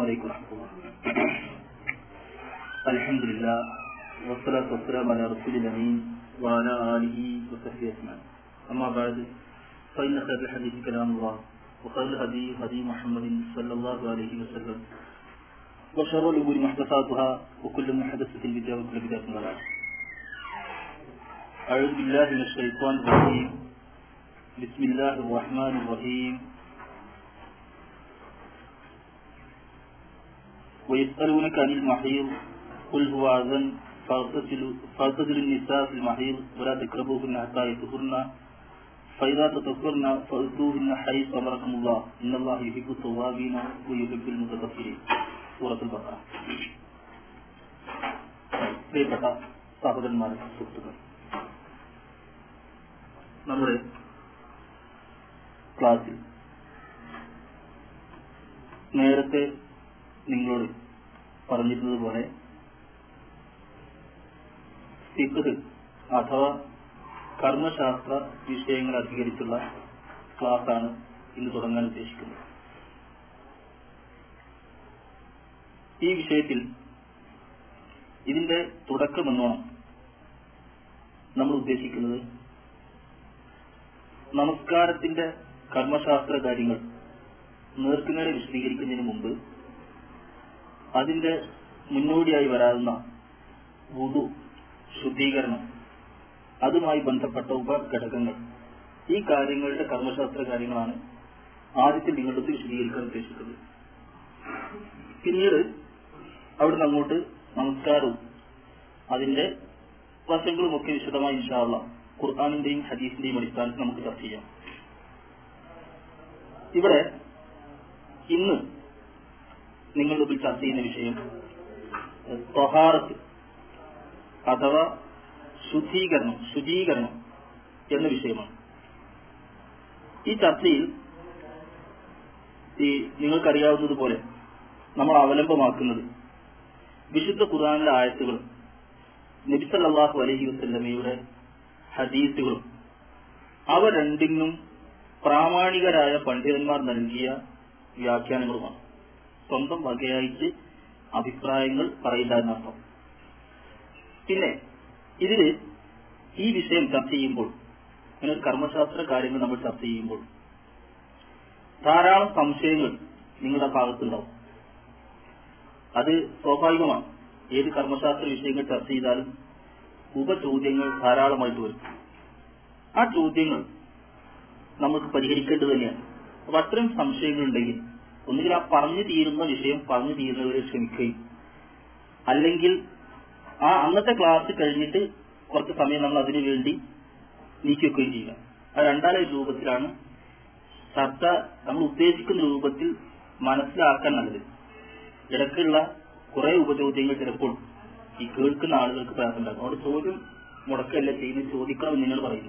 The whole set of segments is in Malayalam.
عليكم ورحمة الله الحمد لله والصلاة والسلام على رسول الأمين وعلى آله وصحبه أجمعين أما بعد فإن خير الحديث كلام الله وخير الهدي هدي محمد صلى الله عليه وسلم وشر الأمور محدثاتها وكل محدثة بدعة وكل بدعة ضلالة أعوذ بالله من الشيطان الرجيم بسم الله الرحمن الرحيم ويسألونك عن المحيض قل هو أذن فاغتسلوا فاغتسلوا النساء في المحيض ولا تقربوهن حتى يطهرن فإذا تطهرن فأتوهن حيث أمركم الله إن الله يحب التوابين ويحب المتطهرين سورة البقرة പ്രിയപ്പെട്ട സഹോദരന്മാരെ സുഹൃത്തുക്കൾ നമ്മുടെ ക്ലാസ്സിൽ നേരത്തെ നിങ്ങളോട് പറഞ്ഞിരുന്നത് പോലെ ഫിഖ് അഥവാ കർമ്മശാസ്ത്ര വിഷയങ്ങൾ അധികരിച്ചുള്ള ക്ലാസ്സാണ് ഇന്ന് തുടങ്ങാൻ ഉദ്ദേശിക്കുന്നത് ഈ വിഷയത്തിൽ ഇതിന്റെ തുടക്കമെന്നോണം നമ്മൾ ഉദ്ദേശിക്കുന്നത് നമസ്കാരത്തിന്റെ കർമ്മശാസ്ത്ര കാര്യങ്ങൾ നേർക്കുനേരെ വിശദീകരിക്കുന്നതിന് മുമ്പ് അതിന്റെ മുന്നോടിയായി വരാവുന്ന വുതു ശുദ്ധീകരണം അതുമായി ബന്ധപ്പെട്ട ഉപഘടകങ്ങൾ ഈ കാര്യങ്ങളുടെ കർമ്മശാസ്ത്ര കാര്യങ്ങളാണ് ആദ്യത്തിൽ നിങ്ങളുടെ വിശദീകരിക്കാൻ ഉദ്ദേശിക്കുന്നത് പിന്നീട് അവിടുന്ന് അങ്ങോട്ട് നമസ്കാരവും അതിന്റെ വശങ്ങളുമൊക്കെ വിശദമായി ഇൻഷാള്ള ഖുർആാനിന്റെയും ഹദീസിന്റെയും അടിസ്ഥാനത്തിൽ നമുക്ക് ചർച്ച ചെയ്യാം ഇവിടെ ഇന്ന് നിങ്ങളുടെ മുമ്പിൽ ചർച്ച ചെയ്യുന്ന വിഷയം തൊഹാറത്ത് അഥവാ ശുദ്ധീകരണം ശുചീകരണം എന്ന വിഷയമാണ് ഈ ചർച്ചയിൽ ഈ നിങ്ങൾക്കറിയാവുന്നതുപോലെ നമ്മൾ അവലംബമാക്കുന്നത് വിശുദ്ധ ഖുർആാനിലെ ആയത്തുകളും നബിസല്ലാഹു അലഹി വസ്ല്ലമയുടെ ഹദീസുകളും അവ രണ്ടിനും പ്രാമാണികരായ പണ്ഡിതന്മാർ നൽകിയ വ്യാഖ്യാനങ്ങളുമാണ് സ്വന്തം വകയായിട്ട് അഭിപ്രായങ്ങൾ പറയില്ല എന്നർത്ഥം പിന്നെ ഇതില് ഈ വിഷയം ചർച്ച ചെയ്യുമ്പോൾ അങ്ങനെ കർമ്മശാസ്ത്ര കാര്യങ്ങൾ നമ്മൾ ചർച്ച ചെയ്യുമ്പോൾ ധാരാളം സംശയങ്ങൾ നിങ്ങളുടെ ഭാഗത്തുണ്ടാവും അത് സ്വാഭാവികമാണ് ഏത് കർമ്മശാസ്ത്ര വിഷയങ്ങൾ ചർച്ച ചെയ്താലും ഉപചോദ്യങ്ങൾ ധാരാളമായിട്ട് വരും ആ ചോദ്യങ്ങൾ നമുക്ക് പരിഹരിക്കേണ്ടത് തന്നെയാണ് അപ്പൊ അത്തരം സംശയങ്ങൾ ഉണ്ടെങ്കിൽ ഒന്നുകിൽ ആ പറഞ്ഞു തീരുന്ന വിഷയം പറഞ്ഞു തീരുന്നവരെ ക്ഷമിക്കുകയും അല്ലെങ്കിൽ ആ അന്നത്തെ ക്ലാസ് കഴിഞ്ഞിട്ട് കുറച്ച് സമയം നമ്മൾ അതിനു വേണ്ടി നീക്കി വെക്കുകയും ചെയ്യുക ആ രണ്ടാല രൂപത്തിലാണ് ചർച്ച നമ്മൾ ഉദ്ദേശിക്കുന്ന രൂപത്തിൽ മനസ്സിലാക്കാൻ നല്ലത് ഇടയ്ക്കുള്ള കുറെ ഉപചോദ്യങ്ങൾ ചിലപ്പോൾ ഈ കേൾക്കുന്ന ആളുകൾക്ക് പ്രയാസമുണ്ടാകും അവിടെ ചോദ്യം മുടക്കല്ല ചെയ്യുന്നത് ചോദിക്കണമെന്ന് നിങ്ങൾ പറയുന്നു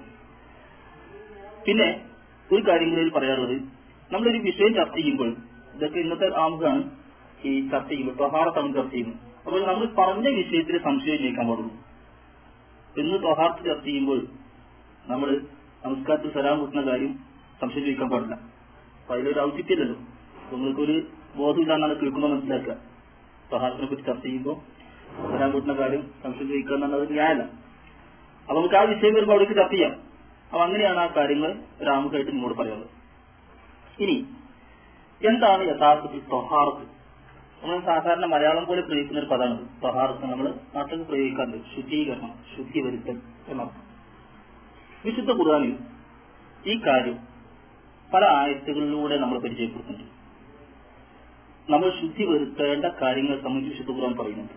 പിന്നെ ഒരു കാര്യം കൂടി പറയാറുള്ളത് നമ്മളൊരു വിഷയം ചർച്ച ചെയ്യുമ്പോൾ ഇതൊക്കെ ഇന്നത്തെ ആമുഖമാണ് ഈ ചർച്ച ചെയ്യുമ്പോൾ തൊഹാറത്താണ് ചർച്ച ചെയ്യുന്നത് അപ്പോൾ നമ്മൾ പറഞ്ഞ വിഷയത്തിൽ സംശയം ഉന്നയിക്കാൻ പാടുള്ളൂ ഇന്ന് തൊഹാർത്ത് ചർച്ച ചെയ്യുമ്പോൾ നമ്മൾ നമസ്കാരത്തിൽ സലാം കൂട്ടുന്ന കാര്യം സംശയം ചോദിക്കാൻ പാടില്ല അപ്പൊ അതിലൊരു ഔചിത്യല്ലല്ലോ നിങ്ങൾക്കൊരു ബോധമില്ലാന്നാണ് കേൾക്കുന്നത് മനസ്സിലാക്കുക തൊഹാർത്തിനെ പറ്റി ചർച്ച ചെയ്യുമ്പോൾ സലാം കൂട്ടുന്ന കാര്യം സംശയം ചോദിക്കുക എന്നുള്ളത് ന്യായമല്ല അപ്പൊ നമുക്ക് ആ വിഷയം വരുമ്പോൾ അവിടേക്ക് ചർച്ച ചെയ്യാം അപ്പൊ അങ്ങനെയാണ് ആ കാര്യങ്ങൾ രാമുഖമായിട്ട് നിങ്ങളോട് പറയുന്നത് ഇനി എന്താണ് യഥാർത്ഥത്തിൽ തൊഹാർത്ത് നമ്മൾ സാധാരണ മലയാളം പോലെ പ്രയോഗിക്കുന്ന ഒരു പദമാണ് തൊഹാർത്ത് നമ്മൾ നാട്ടിൽ പ്രയോഗിക്കാറുണ്ട് ശുദ്ധീകരണം ശുദ്ധി വരുത്തൽ എന്നർത്ഥം വിശുദ്ധ ഖുർആാനിൽ ഈ കാര്യം പല ആയത്തുകളിലൂടെ നമ്മൾ പരിചയപ്പെടുത്തുന്നുണ്ട് നമ്മൾ ശുദ്ധി വരുത്തേണ്ട കാര്യങ്ങളെ സംബന്ധിച്ച് വിശുദ്ധ ഖുർആൻ പറയുന്നുണ്ട്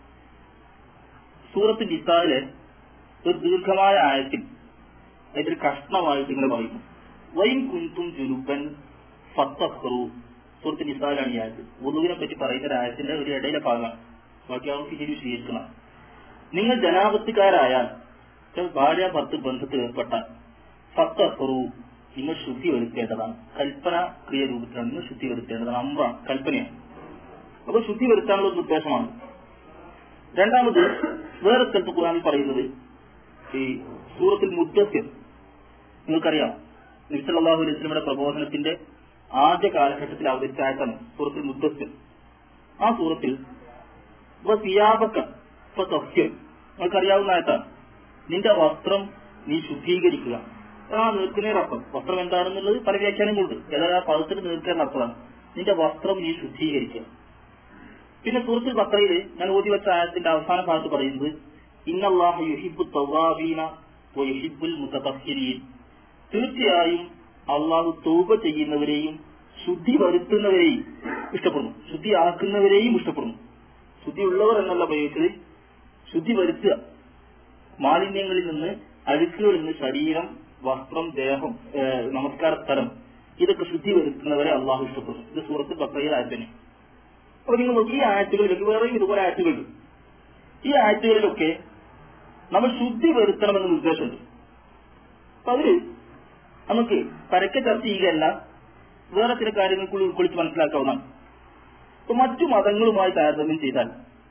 സൂറത്ത് നിസായിലെ ഒരു ദീർഘമായ ആയത്തിൽ അതിന്റെ ഒരു കഷ്ണമായിട്ട് ഇങ്ങനെ പറയുന്നു വൈൻ കുന്തും ജുനുബൻ ഫത്തഹ്റു സുഹൃത്ത് നിസാലാണ് ഈ ആയത്ത് ഉറുവിനെ പറ്റി പറയുന്ന ഒരു ആയത്തിന്റെ ഒരു ഇടയിലെ ഭാഗമാണ് ബാക്കി അവർക്ക് ശരി സ്വീകരിക്കണം നിങ്ങൾ ജനാപത്തുകാരായാൽ ഭാര്യ ഭർത്തൃ ബന്ധത്തിൽ ഏർപ്പെട്ടാൽ ഫത്തഹ്റു നിങ്ങൾ ശുദ്ധി വരുത്തേണ്ടതാണ് കൽപ്പന ക്രിയ രൂപത്തിലാണ് നിങ്ങൾ ശുദ്ധി വരുത്തേണ്ടതാണ് അമ്പാണ് കൽപ്പനയാണ് അപ്പൊ ശുദ്ധി വരുത്താനുള്ള ഒരു ഉദ്ദേശമാണ് രണ്ടാമത് വേറെ സ്ഥലത്ത് ഖുറാനിൽ പറയുന്നത് ഈ സൂറത്തിൽ മുദ്ദസ്യം നിങ്ങൾക്കറിയാം നിസ്സലാഹു അലൈസ്ലമിയുടെ പ്രബോധനത്തിന്റെ ആദ്യ കാലഘട്ടത്തിൽ അവതരിച്ച ആയത്താണ് സൂറത്തിൽ മുദ്ദസ്യം ആ സൂറത്തിൽ സിയാബക്ക നിങ്ങൾക്കറിയാവുന്ന ആയത്താണ് നിന്റെ വസ്ത്രം നീ ശുദ്ധീകരിക്കുക ആ നീർക്കുന്നേർ അർത്ഥം വസ്ത്രം എന്താണെന്നുള്ളത് പല വ്യാഖ്യാനങ്ങളുണ്ട് ഏതായാലും ആ പദത്തിന് നീർക്കേണ്ട അർത്ഥമാണ് നിന്റെ വസ്ത്രം നീ ശുദ്ധീകരിക്കുക പിന്നെ സൂറത്തുൽ ബക്രയിൽ ഞാൻ ഓതി വെച്ച ആയത്തിന്റെ അവസാന ഭാഗത്ത് പറയുന്നത് ഇന്നല്ലാഹ യുഹിബു തവാബീന യുഹിബുൽ മുത്തഹീരീൻ തീർച്ചയായും അള്ളാഹു തൗബ ചെയ്യുന്നവരെയും ശുദ്ധി വരുത്തുന്നവരെയും ഇഷ്ടപ്പെടുന്നു ശുദ്ധി ആക്കുന്നവരെയും ഇഷ്ടപ്പെടുന്നു ശുദ്ധി ഉള്ളവർ എന്നല്ല പ്രയോഗിച്ചത് ശുദ്ധി വരുത്തുക മാലിന്യങ്ങളിൽ നിന്ന് അഴുക്കുകളിൽ നിന്ന് ശരീരം വസ്ത്രം ദേഹം ഏഹ്, നമസ്കാര സ്ഥലം ഇതൊക്കെ ശുദ്ധി വരുത്തുന്നവരെ അള്ളാഹു ഇഷ്ടപ്പെടുന്നു ഇത് സൂറത്ത് ബക്രയിൽ ആയത്തിന് അപ്പൊ നിങ്ങൾ നോക്കി ഈ ആയത്തുകളിലൊക്കെ വേറെയും ഇതുപോലെ ആയത്തുകളുണ്ട് ഈ ആയത്തുകളിലൊക്കെ നമ്മൾ ശുദ്ധി വരുത്തണമെന്ന് നിർദ്ദേശമുണ്ട് അപ്പൊ അതില് നമുക്ക് പരക്കെ ചർച്ച ചെയ്യുകയല്ല വേറെ ചില കാര്യങ്ങൾ കൂടി ഉൾക്കൊള്ളിച്ച് മനസ്സിലാക്കാവുന്നതാണ് അപ്പൊ മറ്റു മതങ്ങളുമായി താരതമ്യം ചെയ്താൽ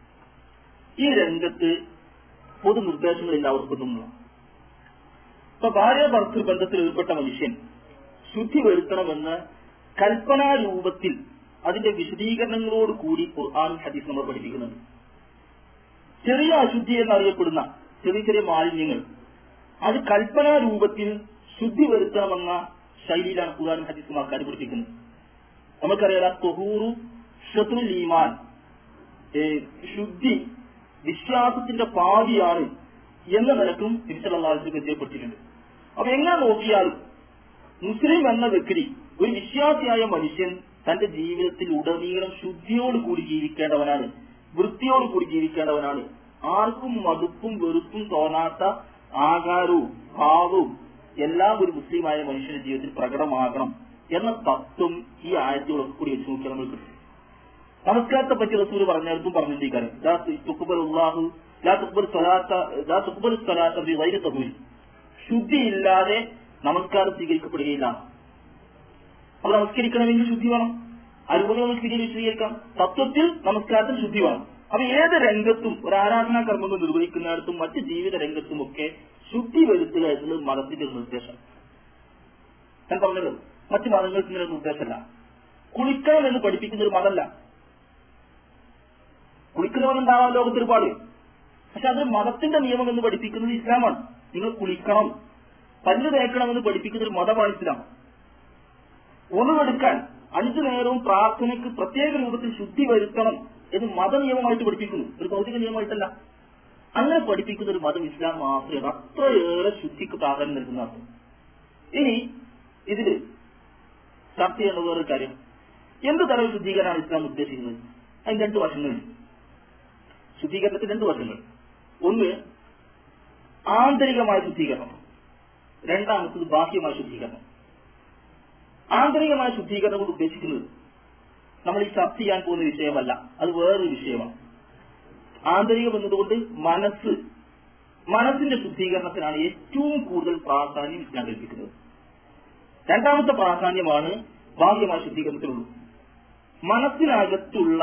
ഈ രംഗത്ത് പൊതു നിർദ്ദേശങ്ങൾ എല്ലാവർക്കൊന്നുമില്ല ഇപ്പൊ ഭാര്യ ഭർത്തൃ ബന്ധത്തിൽ ഏർപ്പെട്ട മനുഷ്യൻ ശുദ്ധി വരുത്തണമെന്ന് കൽപ്പനാ രൂപത്തിൽ അതിന്റെ വിശദീകരണങ്ങളോട് കൂടി ഖുർആാനും ഹദീസ് നമ്മൾ പഠിപ്പിക്കുന്നുണ്ട് ചെറിയ അശുദ്ധി എന്നറിയപ്പെടുന്ന ചെറിയ ചെറിയ മാലിന്യങ്ങൾ അത് കൽപ്പനാ രൂപത്തിൽ ശുദ്ധി വരുത്തണമെന്ന ശൈലിയിലാണ് ഖുർആാനും ഹദീസും ആൾക്കാർ പഠിപ്പിക്കുന്നത് നമുക്കറിയാം തൊഹൂറു ഷത്രുൽ ഈമാൻ ഏ, ശുദ്ധി വിശ്വാസത്തിന്റെ പാതിയാണ് എന്ന നിലക്കും തിരിച്ചുള്ള പരിചയപ്പെട്ടിട്ടുണ്ട് അപ്പൊ എങ്ങനെ നോക്കിയാലും മുസ്ലിം എന്ന വ്യക്തി ഒരു വിശ്വാസിയായ മനുഷ്യൻ തന്റെ ജീവിതത്തിൽ ഉടനീളം ശുദ്ധിയോടുകൂടി ജീവിക്കേണ്ടവനാണ് വൃത്തിയോടുകൂടി ജീവിക്കേണ്ടവനാണ് ആർക്കും മടുപ്പും വെറുപ്പും തോന്നാത്ത ആകാരവും ഭാവവും എല്ലാം ഒരു മുസ്ലിമായ മനുഷ്യന്റെ ജീവിതത്തിൽ പ്രകടമാകണം എന്ന തത്വം ഈ ആയത്തുകളൊക്കെ കൂടി വെച്ച് നോക്കിയാൽ നമുക്ക് കിട്ടും നമസ്കാരത്തെ പറ്റി റസൂൽ പറഞ്ഞിടത്തും പറഞ്ഞിരിക്കാനും ലാ തുഖ്ബൽ അല്ലാഹു ലാ തുഖ്ബൽ സ്വലാത്ത ലാ തുഖ്ബൽ സ്വലാത്ത ബി ഗൈരി തഹൂരി ശുദ്ധിയില്ലാതെ നമസ്കാരം സ്വീകരിക്കപ്പെടുകയില്ല അപ്പൊ നമസ്കരിക്കണമെങ്കിൽ ശുദ്ധി വേണം അതുപോലെ നമുക്ക് പിന്നീട് വിശദീകരിക്കാം തത്വത്തിൽ നമസ്കാരത്തിൽ ശുദ്ധി വേണം അപ്പൊ ഏത് രംഗത്തും ഒരു ആരാധനാ കർമ്മങ്ങൾ നിർവഹിക്കുന്നിടത്തും മറ്റ് ജീവിത രംഗത്തും ഒക്കെ ശുദ്ധി വരുത്തുക എന്നുള്ളത് മതത്തിന്റെ ഒരു നിർദ്ദേശം ഞാൻ പറഞ്ഞല്ലോ മറ്റ് മതങ്ങൾക്ക് ഇങ്ങനെ ഒരു നിർദ്ദേശമല്ല കുളിക്കണം എന്ന് പഠിപ്പിക്കുന്ന ഒരു മതമല്ല കുളിക്കുന്നവരുണ്ടാവാം ലോകത്ത് ഒരുപാട് പക്ഷെ അത് മതത്തിന്റെ നിയമം എന്ന് പഠിപ്പിക്കുന്നത് ഇസ്ലാമാണ് നിങ്ങൾ കുളിക്കണം പല്ല് തേക്കണമെന്ന് പഠിപ്പിക്കുന്ന ഒരു മതമാണ് ഇസ്ലാം ഒന്നുമെടുക്കാൻ അഞ്ചു നേരവും പ്രാർത്ഥനയ്ക്ക് പ്രത്യേക രൂപത്തിൽ ശുദ്ധി വരുത്തണം എന്ന് മതനിയമമായിട്ട് പഠിപ്പിക്കുന്നു ഒരു ഭൗതിക നിയമമായിട്ടല്ല അങ്ങനെ പഠിപ്പിക്കുന്ന ഒരു മതം ഇസ്ലാം മാത്രമേ അത്രയേറെ ശുദ്ധിക്ക് പ്രാധാന്യം നൽകുന്ന അർത്ഥം ഇനി ഇതില് ചർച്ച ചെയ്യുന്ന വേറൊരു കാര്യം എന്ത് തരം ശുദ്ധീകരണമാണ് ഇസ്ലാം ഉദ്ദേശിക്കുന്നത് അതിന് രണ്ട് വശങ്ങളുണ്ട് ശുദ്ധീകരണത്തിന് രണ്ട് വശങ്ങൾ ഒന്ന് ആന്തരികമായ ശുദ്ധീകരണം രണ്ടാമത്തത് ബാഹ്യമായ ശുദ്ധീകരണം ആന്തരികമായ ശുദ്ധീകരണം കൊണ്ട് ഉദ്ദേശിക്കുന്നത് നമ്മൾ ഈ ചർച്ച ചെയ്യാൻ പോകുന്ന വിഷയമല്ല അത് വേറൊരു വിഷയമാണ് ആന്തരികം എന്നതുകൊണ്ട് മനസ്സ് മനസ്സിന്റെ ശുദ്ധീകരണത്തിനാണ് ഏറ്റവും കൂടുതൽ പ്രാധാന്യം ഇസ്ലാം കൽപ്പിക്കുന്നത് രണ്ടാമത്തെ പ്രാധാന്യമാണ് ബാഹ്യമായ ശുദ്ധീകരണത്തിനുള്ളൂ മനസ്സിനകത്തുള്ള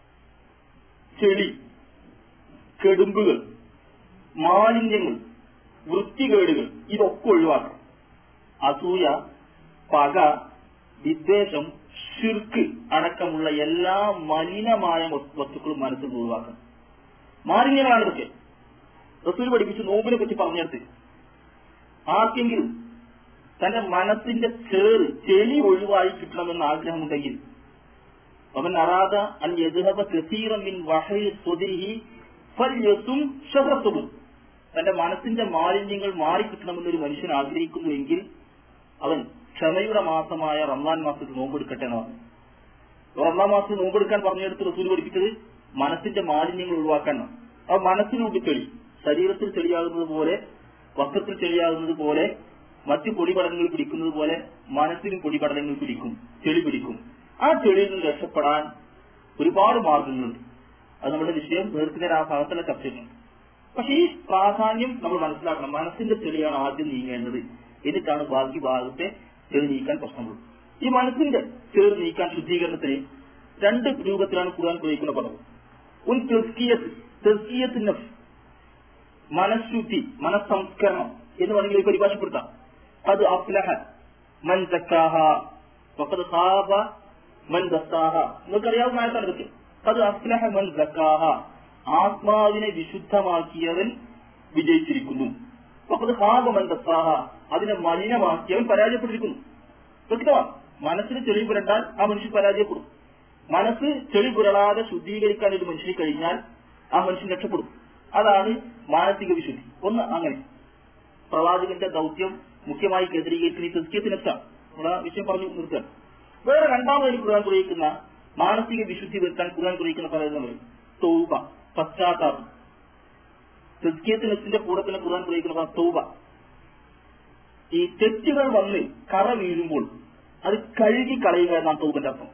ചെളി കെടുമ്പുകൾ മാലിന്യങ്ങൾ വൃത്തികേടുകൾ ഇതൊക്കെ ഒഴിവാക്കണം അസൂയ പക വിദ്വേഷം ഷിർക്ക് അടക്കമുള്ള എല്ലാ മലിനമായ വസ്തു- വസ്തുക്കളും മനസ്സിൽ നിന്ന് ഒഴിവാക്കണം മാലിന്യങ്ങളാണ് ഇതൊക്കെ റസൂൽ പഠിപ്പിച്ച് നോമ്പിനെ പറ്റി പറഞ്ഞെടുത്ത് ആർക്കെങ്കിലും തന്റെ മനസ്സിന്റെ ചേറ് ചെളി ഒഴിവായി കിട്ടണമെന്ന് ആഗ്രഹമുണ്ടെങ്കിൽ അവൻ അറാദ അൻ യദ്ഹബ കസീറൻ മിൻ വഹി സ്വദിഹി ഫൽയസും ഷഹറത്തും തന്റെ മനസ്സിന്റെ മാലിന്യങ്ങൾ മാറിക്കിട്ടണമെന്ന് ഒരു മനുഷ്യൻ ആഗ്രഹിക്കുന്നുവെങ്കിൽ അവൻ ക്ഷമയുടെ മാസമായ റംസാൻ മാസത്തിൽ നോമ്പെടുക്കട്ടെ എന്ന് പറഞ്ഞു റംസാൻ മാസത്തിൽ നോമ്പെടുക്കാൻ പറഞ്ഞെടുത്ത് റസൂൽ പഠിപ്പിച്ചത് മനസ്സിന്റെ മാലിന്യങ്ങൾ ഒഴിവാക്കണം ആ മനസ്സിനുള്ളിൽ ചെളി ശരീരത്തിൽ ചെളിയാകുന്നത് പോലെ വസ്ത്രത്തിൽ ചെളിയാകുന്നത് പോലെ മറ്റു പൊടിപടലങ്ങൾ പിടിക്കുന്നത് പോലെ മനസ്സിനും പൊടിപടലങ്ങൾ പിടിക്കും ചെളി പിടിക്കും ആ ചെളിയിൽ നിന്ന് രക്ഷപ്പെടാൻ ഒരുപാട് മാർഗങ്ങളുണ്ട് അത് നമ്മുടെ വിഷയം ദീർഘനേരം ആ ഭാഗത്തുള്ള ചർച്ച ചെയ്യുന്നു പക്ഷെ ഈ പ്രാധാന്യം നമ്മൾ മനസ്സിലാക്കണം മനസ്സിന്റെ ചെളിയാണ് ആദ്യം നീങ്ങേണ്ടത് എന്നിട്ടാണ് ബാക്കി ഭാഗത്തെ ചെളി നീക്കാൻ പ്രശ്നമുള്ളൂ ഈ മനസ്സിന്റെ ചെളി നീക്കാൻ ശുദ്ധീകരണത്തിന് രണ്ട് രൂപത്തിലാണ് ഖുർആൻ പ്രയോഗിക്കുന്ന പദം ഉൻ തെസ്കിയത്ത് തെസ്കിയത്ത് നഫ്സ് മനഃശുദ്ധി മനസ്സംസ്കരണം എന്ന് വേണമെങ്കിൽ ഇത് പരിഭാഷപ്പെടുത്താം അത് അഫ്ലഹ മൻ സക്കാഹ വഖദ് ഖാബ മൻ ദസ്സാഹ നിങ്ങൾക്കറിയാവുന്ന ആയത്താണ് ഇതൊക്കെ അത് അസ്ലഹ മൻ സക്കാഹ ആത്മാവിനെ വിശുദ്ധമാക്കിയവൻ വിജയിച്ചിരിക്കുന്നു അപ്പൊ അത് ഹാബമൻ ദസ്സാഹ അതിനെ മലിനമാക്കിയവൻ പരാജയപ്പെട്ടിരിക്കുന്നു വ്യക്തമാണ് മനസ്സിന് ചെളി പുരണ്ടാൽ ആ മനുഷ്യൻ പരാജയപ്പെടും മനസ്സ് ചെളി പുരളാതെ ശുദ്ധീകരിക്കാൻ ഒരു മനുഷ്യന് കഴിഞ്ഞാൽ ആ മനുഷ്യൻ രക്ഷപ്പെടും അതാണ് മാനസിക വിശുദ്ധി ഒന്ന് അങ്ങനെ പ്രവാചകന്റെ ദൗത്യം മുഖ്യമായി കേന്ദ്രീകരിക്കുന്ന ഈ തെസ്കിയത്തിനെത്താം നമ്മൾ ആ വിഷയം പറഞ്ഞു നിർത്തുകയാണ് വേറെ രണ്ടാമതായി ഖുർആൻ കുറിയിക്കുന്ന മാനസിക വിശുദ്ധി വരുത്താൻ ഖുർആൻ കുറിയിക്കുന്ന പറയുന്നത് തൗബ പശ്ചാത്താപം തെസ്കിയത്തിനെത്തിന്റെ കൂടെ തന്നെ ഖുർആൻ കുറിയിക്കുന്ന തൗബ ഈ തെറ്റുകൾ വന്ന് കറ വീഴുമ്പോൾ അത് കഴുകി കളയുക എന്നാണ് തൗബന്റെ അർത്ഥം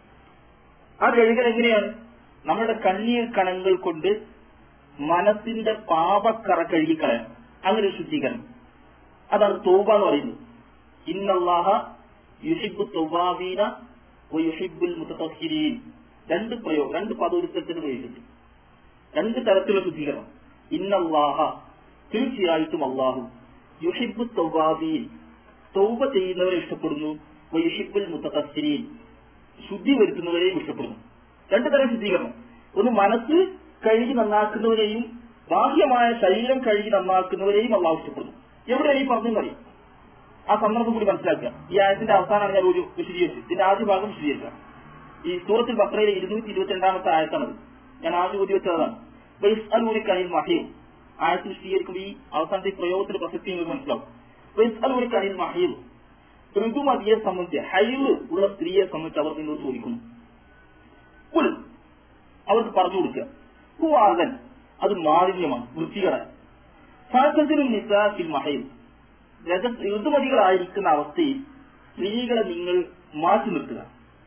ആ കഴുകൽ എങ്ങനെയാണ് നമ്മുടെ കണ്ണീർ കണങ്ങൾ കൊണ്ട് മനസ്സിന്റെ പാപക്കറ കഴുകിക്കളയാം അങ്ങനെ ഒരു ശുദ്ധീകരണം അതാണ് തൗബ എന്ന് പറയുന്നത് ഇന്നല്ലാഹ യുഹിബു തൗബാബീന യുഹിബുൽ മുത്തഹിരീൻ രണ്ട് പ്രയോഗം രണ്ട് പദോരുത്തത്തിന് ഉപയോഗിച്ചിട്ട് രണ്ട് തരത്തിലുള്ള ശുദ്ധീകരണം ഇന്നല്ലാഹ തീർച്ചയായിട്ടും അള്ളാഹു യുഹിബു തൗബാബീൻ തൗബ ചെയ്യുന്നവരെ ഇഷ്ടപ്പെടുന്നു യുഹിബുൽ മുത്തഹിരീൻ ശുദ്ധി വരുത്തുന്നവരെയും ഇഷ്ടപ്പെടുന്നു രണ്ടു തരം ശുദ്ധീകരണം ഒന്ന് മനസ്സ് കഴുകി നന്നാക്കുന്നവരെയും ബാഹ്യമായ ശരീരം കഴുകി നന്നാക്കുന്നവരെയും അള്ളാഹു ഇഷ്ടപ്പെടുന്നു എവിടെയാണ് ഈ പറഞ്ഞെന്നറിയും ആ സന്ദർഭം കൂടി മനസ്സിലാക്കുക ഈ ആയത്തിന്റെ അവസാനമാണ് ഞാൻ ഒരു വിശദീകരിച്ചത് ഇതിന്റെ ആദ്യ ഭാഗം വിശദീകരിക്കാം ഈ സൂറത്തിൽ ബക്രയിലെ ഇരുന്നൂറ്റി ഇരുപത്തിരണ്ടാമത്തെ ആയത്താണത് ഞാൻ ആദ്യം ഊതി വെച്ചതാണ് ബൈസ്അലൂരിക്കനിൽ മഹീം ആയത്ത് വിശദീകരിക്കുമ്പോൾ ഈ അവസാനത്തെ ഈ പ്രയോഗത്തിന്റെ പ്രസക്തി നിങ്ങൾക്ക് മനസ്സിലാവും ബൈസ്അലൂരിക്കനിൽ മഹീം ഋതുമതിയെ സംബന്ധിച്ച് ഹൈവ് ഉള്ള സ്ത്രീയെ സംബന്ധിച്ച് അവർ നിന്നോട് ചോദിക്കുന്നു ഉൽ അവർക്ക് പറഞ്ഞു കൊടുക്കുക ഹുവാദൻ അത് മാലിന്യമാണ് വൃത്തികേടാണ് ഫാസത്തിനും നിസാഫിൽ മഹയിൽ രജ ഋതുമതികളായിരിക്കുന്ന അവസ്ഥയിൽ സ്ത്രീകളെ നിങ്ങൾ മാറ്റി നിർത്തുക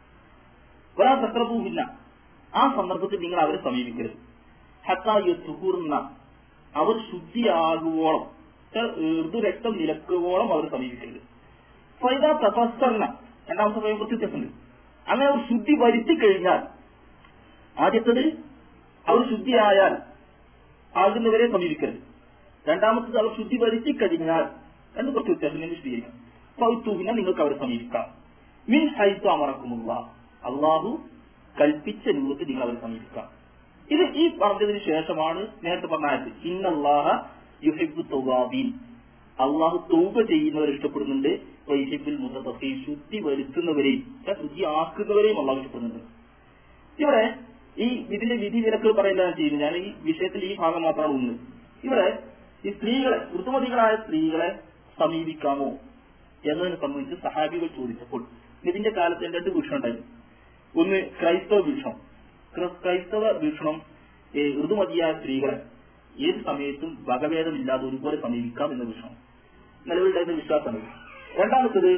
ഒരാ തക്രഭൂമില്ല ആ സന്ദർഭത്തിൽ നിങ്ങൾ അവരെ സമീപിക്കരുത് ഹത്തായ സുഹൂർന്ന അവർ ശുദ്ധിയാകുവോളം ഋതുരക്തം നിലക്കുവോളം അവർ സമീപിക്കരുത് ഫൈദ തപസ്സർണ രണ്ടാമത്തെ പ്രയോഗം കുറച്ച് വ്യത്യാസമുണ്ട് അങ്ങനെ അവർ ശുദ്ധി വരുത്തി കഴിഞ്ഞാൽ ആദ്യത്തത് അവർ ശുദ്ധിയായാൽ ആകുന്നവരെ സമീപിക്കരുത് രണ്ടാമത്തത് അവർ ശുദ്ധി വരുത്തി കഴിഞ്ഞാൽ രണ്ട് കുറച്ച് വ്യത്യാസം ഞാൻ വിശദീകരിക്കാം ഫൗത്തൂഹിനെ നിങ്ങൾക്ക് അവരെ സമീപിക്കാം മിൻ ഹൈത്തു അമറക്കുമുള്ള അള്ളാഹു കൽപ്പിച്ച രൂപത്തിൽ നിങ്ങൾ അവരെ സമീപിക്കാം ഇത് ഈ പറഞ്ഞതിന് ശേഷമാണ് നേരത്തെ പറഞ്ഞ ആയത് ഇന്നല്ലാഹ യുഹിബു തൗവാബീൻ അള്ളാഹു തൗബ ചെയ്യുന്നവരെ ഇഷ്ടപ്പെടുന്നുണ്ട് വൈഹിബിൽ മുതത്തഫി ശുദ്ധി വരുത്തുന്നവരെയും ശുദ്ധി ആക്കുന്നവരെയും അള്ളാഹു ഇഷ്ടപ്പെടുന്നുണ്ട് ഇവിടെ ഈ ഇതിന്റെ വിധി വിലക്കുകൾ പറയുന്നതാണ് ചെയ്യുന്നത് ഞാൻ ഈ വിഷയത്തിൽ ഈ ഭാഗം മാത്രമാണ് ഒന്ന് ഇവിടെ ഈ സ്ത്രീകളെ ഋതുമതികളായ സ്ത്രീകളെ സമീപിക്കാമോ എന്നതിനെ സംബന്ധിച്ച് സഹാബികൾ ചോദിച്ചപ്പോൾ ഇതിന്റെ കാലത്ത് രണ്ട് വീക്ഷണം ഉണ്ടായിരുന്നു ഒന്ന് ക്രൈസ്തവ വീക്ഷണം ക്രൈസ്തവ വീക്ഷണം ഈ ഋതുമതിയായ സ്ത്രീകളെ ഏത് സമയത്തും വകഭേദമില്ലാതെ ഒരുപോലെ സമീപിക്കാം എന്ന വീക്ഷണം നിലവിലുണ്ടായിരുന്ന വിശ്വാസമാണ് രണ്ടാമത്തത്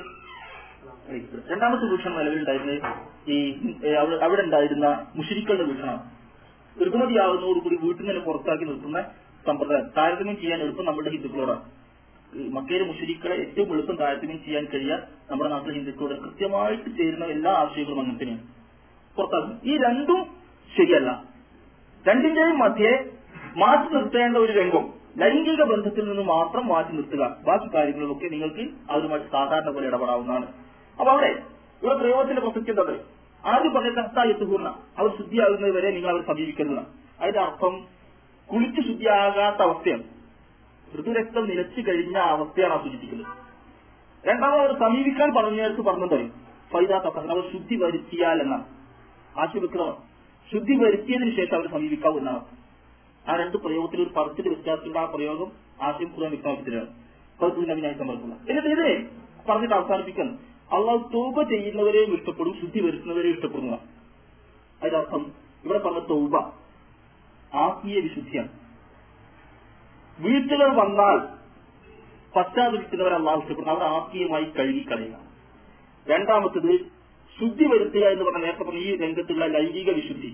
രണ്ടാമത്തെ വീക്ഷണം നിലവിലുണ്ടായിരുന്നത് ഈ അവിടെ അവിടെ ഉണ്ടായിരുന്ന മുഷരിക്കളുടെ വീക്ഷണം ഋതുമതിയാവുന്നതോടുകൂടി വീട്ടിൽ നിന്ന് പുറത്താക്കി നിർത്തുന്ന സമ്പ്രദായം താരതമ്യം ചെയ്യാൻ എളുപ്പം നമ്മുടെ ഹിന്ദുക്കളോടാണ് മക്കയിലെ മുഷരിക്കളെ ഏറ്റവും എളുപ്പം താരതമ്യം ചെയ്യാൻ കഴിയാൻ നമ്മുടെ നാട്ടിലെ ഹിന്ദുക്കളോട് കൃത്യമായിട്ട് ചേരുന്ന എല്ലാ ആശയങ്ങളും അങ്ങനെ തന്നെയാണ് പുറത്താക്കും ഈ രണ്ടും ശരിയല്ല രണ്ടിന്റെയും മധ്യേ മാറ്റി നിർത്തേണ്ട ഒരു രംഗം ലൈംഗിക ബന്ധത്തിൽ നിന്ന് മാത്രം മാറ്റി നിർത്തുക ബാക്കി കാര്യങ്ങളിലൊക്കെ നിങ്ങൾക്ക് അവരുമായിട്ട് സാധാരണ പോലെ ഇടപെടാവുന്നതാണ് അപ്പൊ അവിടെ ഇവിടെ പ്രയോഗത്തിന്റെ പ്രസക്തി എന്താ ആദ്യം പറഞ്ഞ കർത്തായത്തുപൂർണ്ണ അവർ ശുദ്ധിയാകുന്നത് വരെ നിങ്ങൾ അവർ സമീപിക്കുന്നതാണ് അതിന്റെ അർത്ഥം കുളിച്ച് ശുദ്ധിയാകാത്ത അവസ്ഥയാണ് ഋതുരക്തം നിലച്ചു കഴിഞ്ഞ അവസ്ഥയാണ് ആ സൂചിപ്പിക്കുന്നത് രണ്ടാമത് അവർ സമീപിക്കാൻ പറഞ്ഞേർക്ക് പറഞ്ഞത് ഫൈദാ തപ്പൻ അവർ ശുദ്ധി വരുത്തിയാൽ എന്നാണ് ആശുപത്രിയാണ് ശുദ്ധി വരുത്തിയതിനു ശേഷം അവർ സമീപിക്കാവൂ എന്നാണ് ആ രണ്ട് പ്രയോഗത്തിൽ ഒരു പദത്തിന്റെ വ്യത്യാസമുള്ള ആ പ്രയോഗം ആശയം കൂടുതൽ വ്യക്തമാക്കിത്തരാണ് പദത്തിന് അഭിനയം സമർപ്പിക്കുന്നത് എന്നിട്ട് ഇതിനെ പറഞ്ഞിട്ട് അവസാനിപ്പിക്കുന്നു അള്ളാഹു തൗബ ചെയ്യുന്നവരെയും ഇഷ്ടപ്പെടും ശുദ്ധി വരുത്തുന്നവരെയും ഇഷ്ടപ്പെടുന്നതാണ് അതിനർത്ഥം ഇവിടെ പറഞ്ഞ തൗബ ആത്മീയ വിശുദ്ധിയാണ് വീഴ്ചകൾ വന്നാൽ പശ്ചാത്തലിക്കുന്നവരെ അള്ളാഹു ഇഷ്ടപ്പെടുന്നു അവർ ആത്മീയമായി കഴുകിക്കളയുക രണ്ടാമത്തത് ശുദ്ധി വരുത്തുക എന്ന് പറഞ്ഞ നേരത്തെ പറഞ്ഞ ഈ രംഗത്തുള്ള ലൈംഗിക വിശുദ്ധി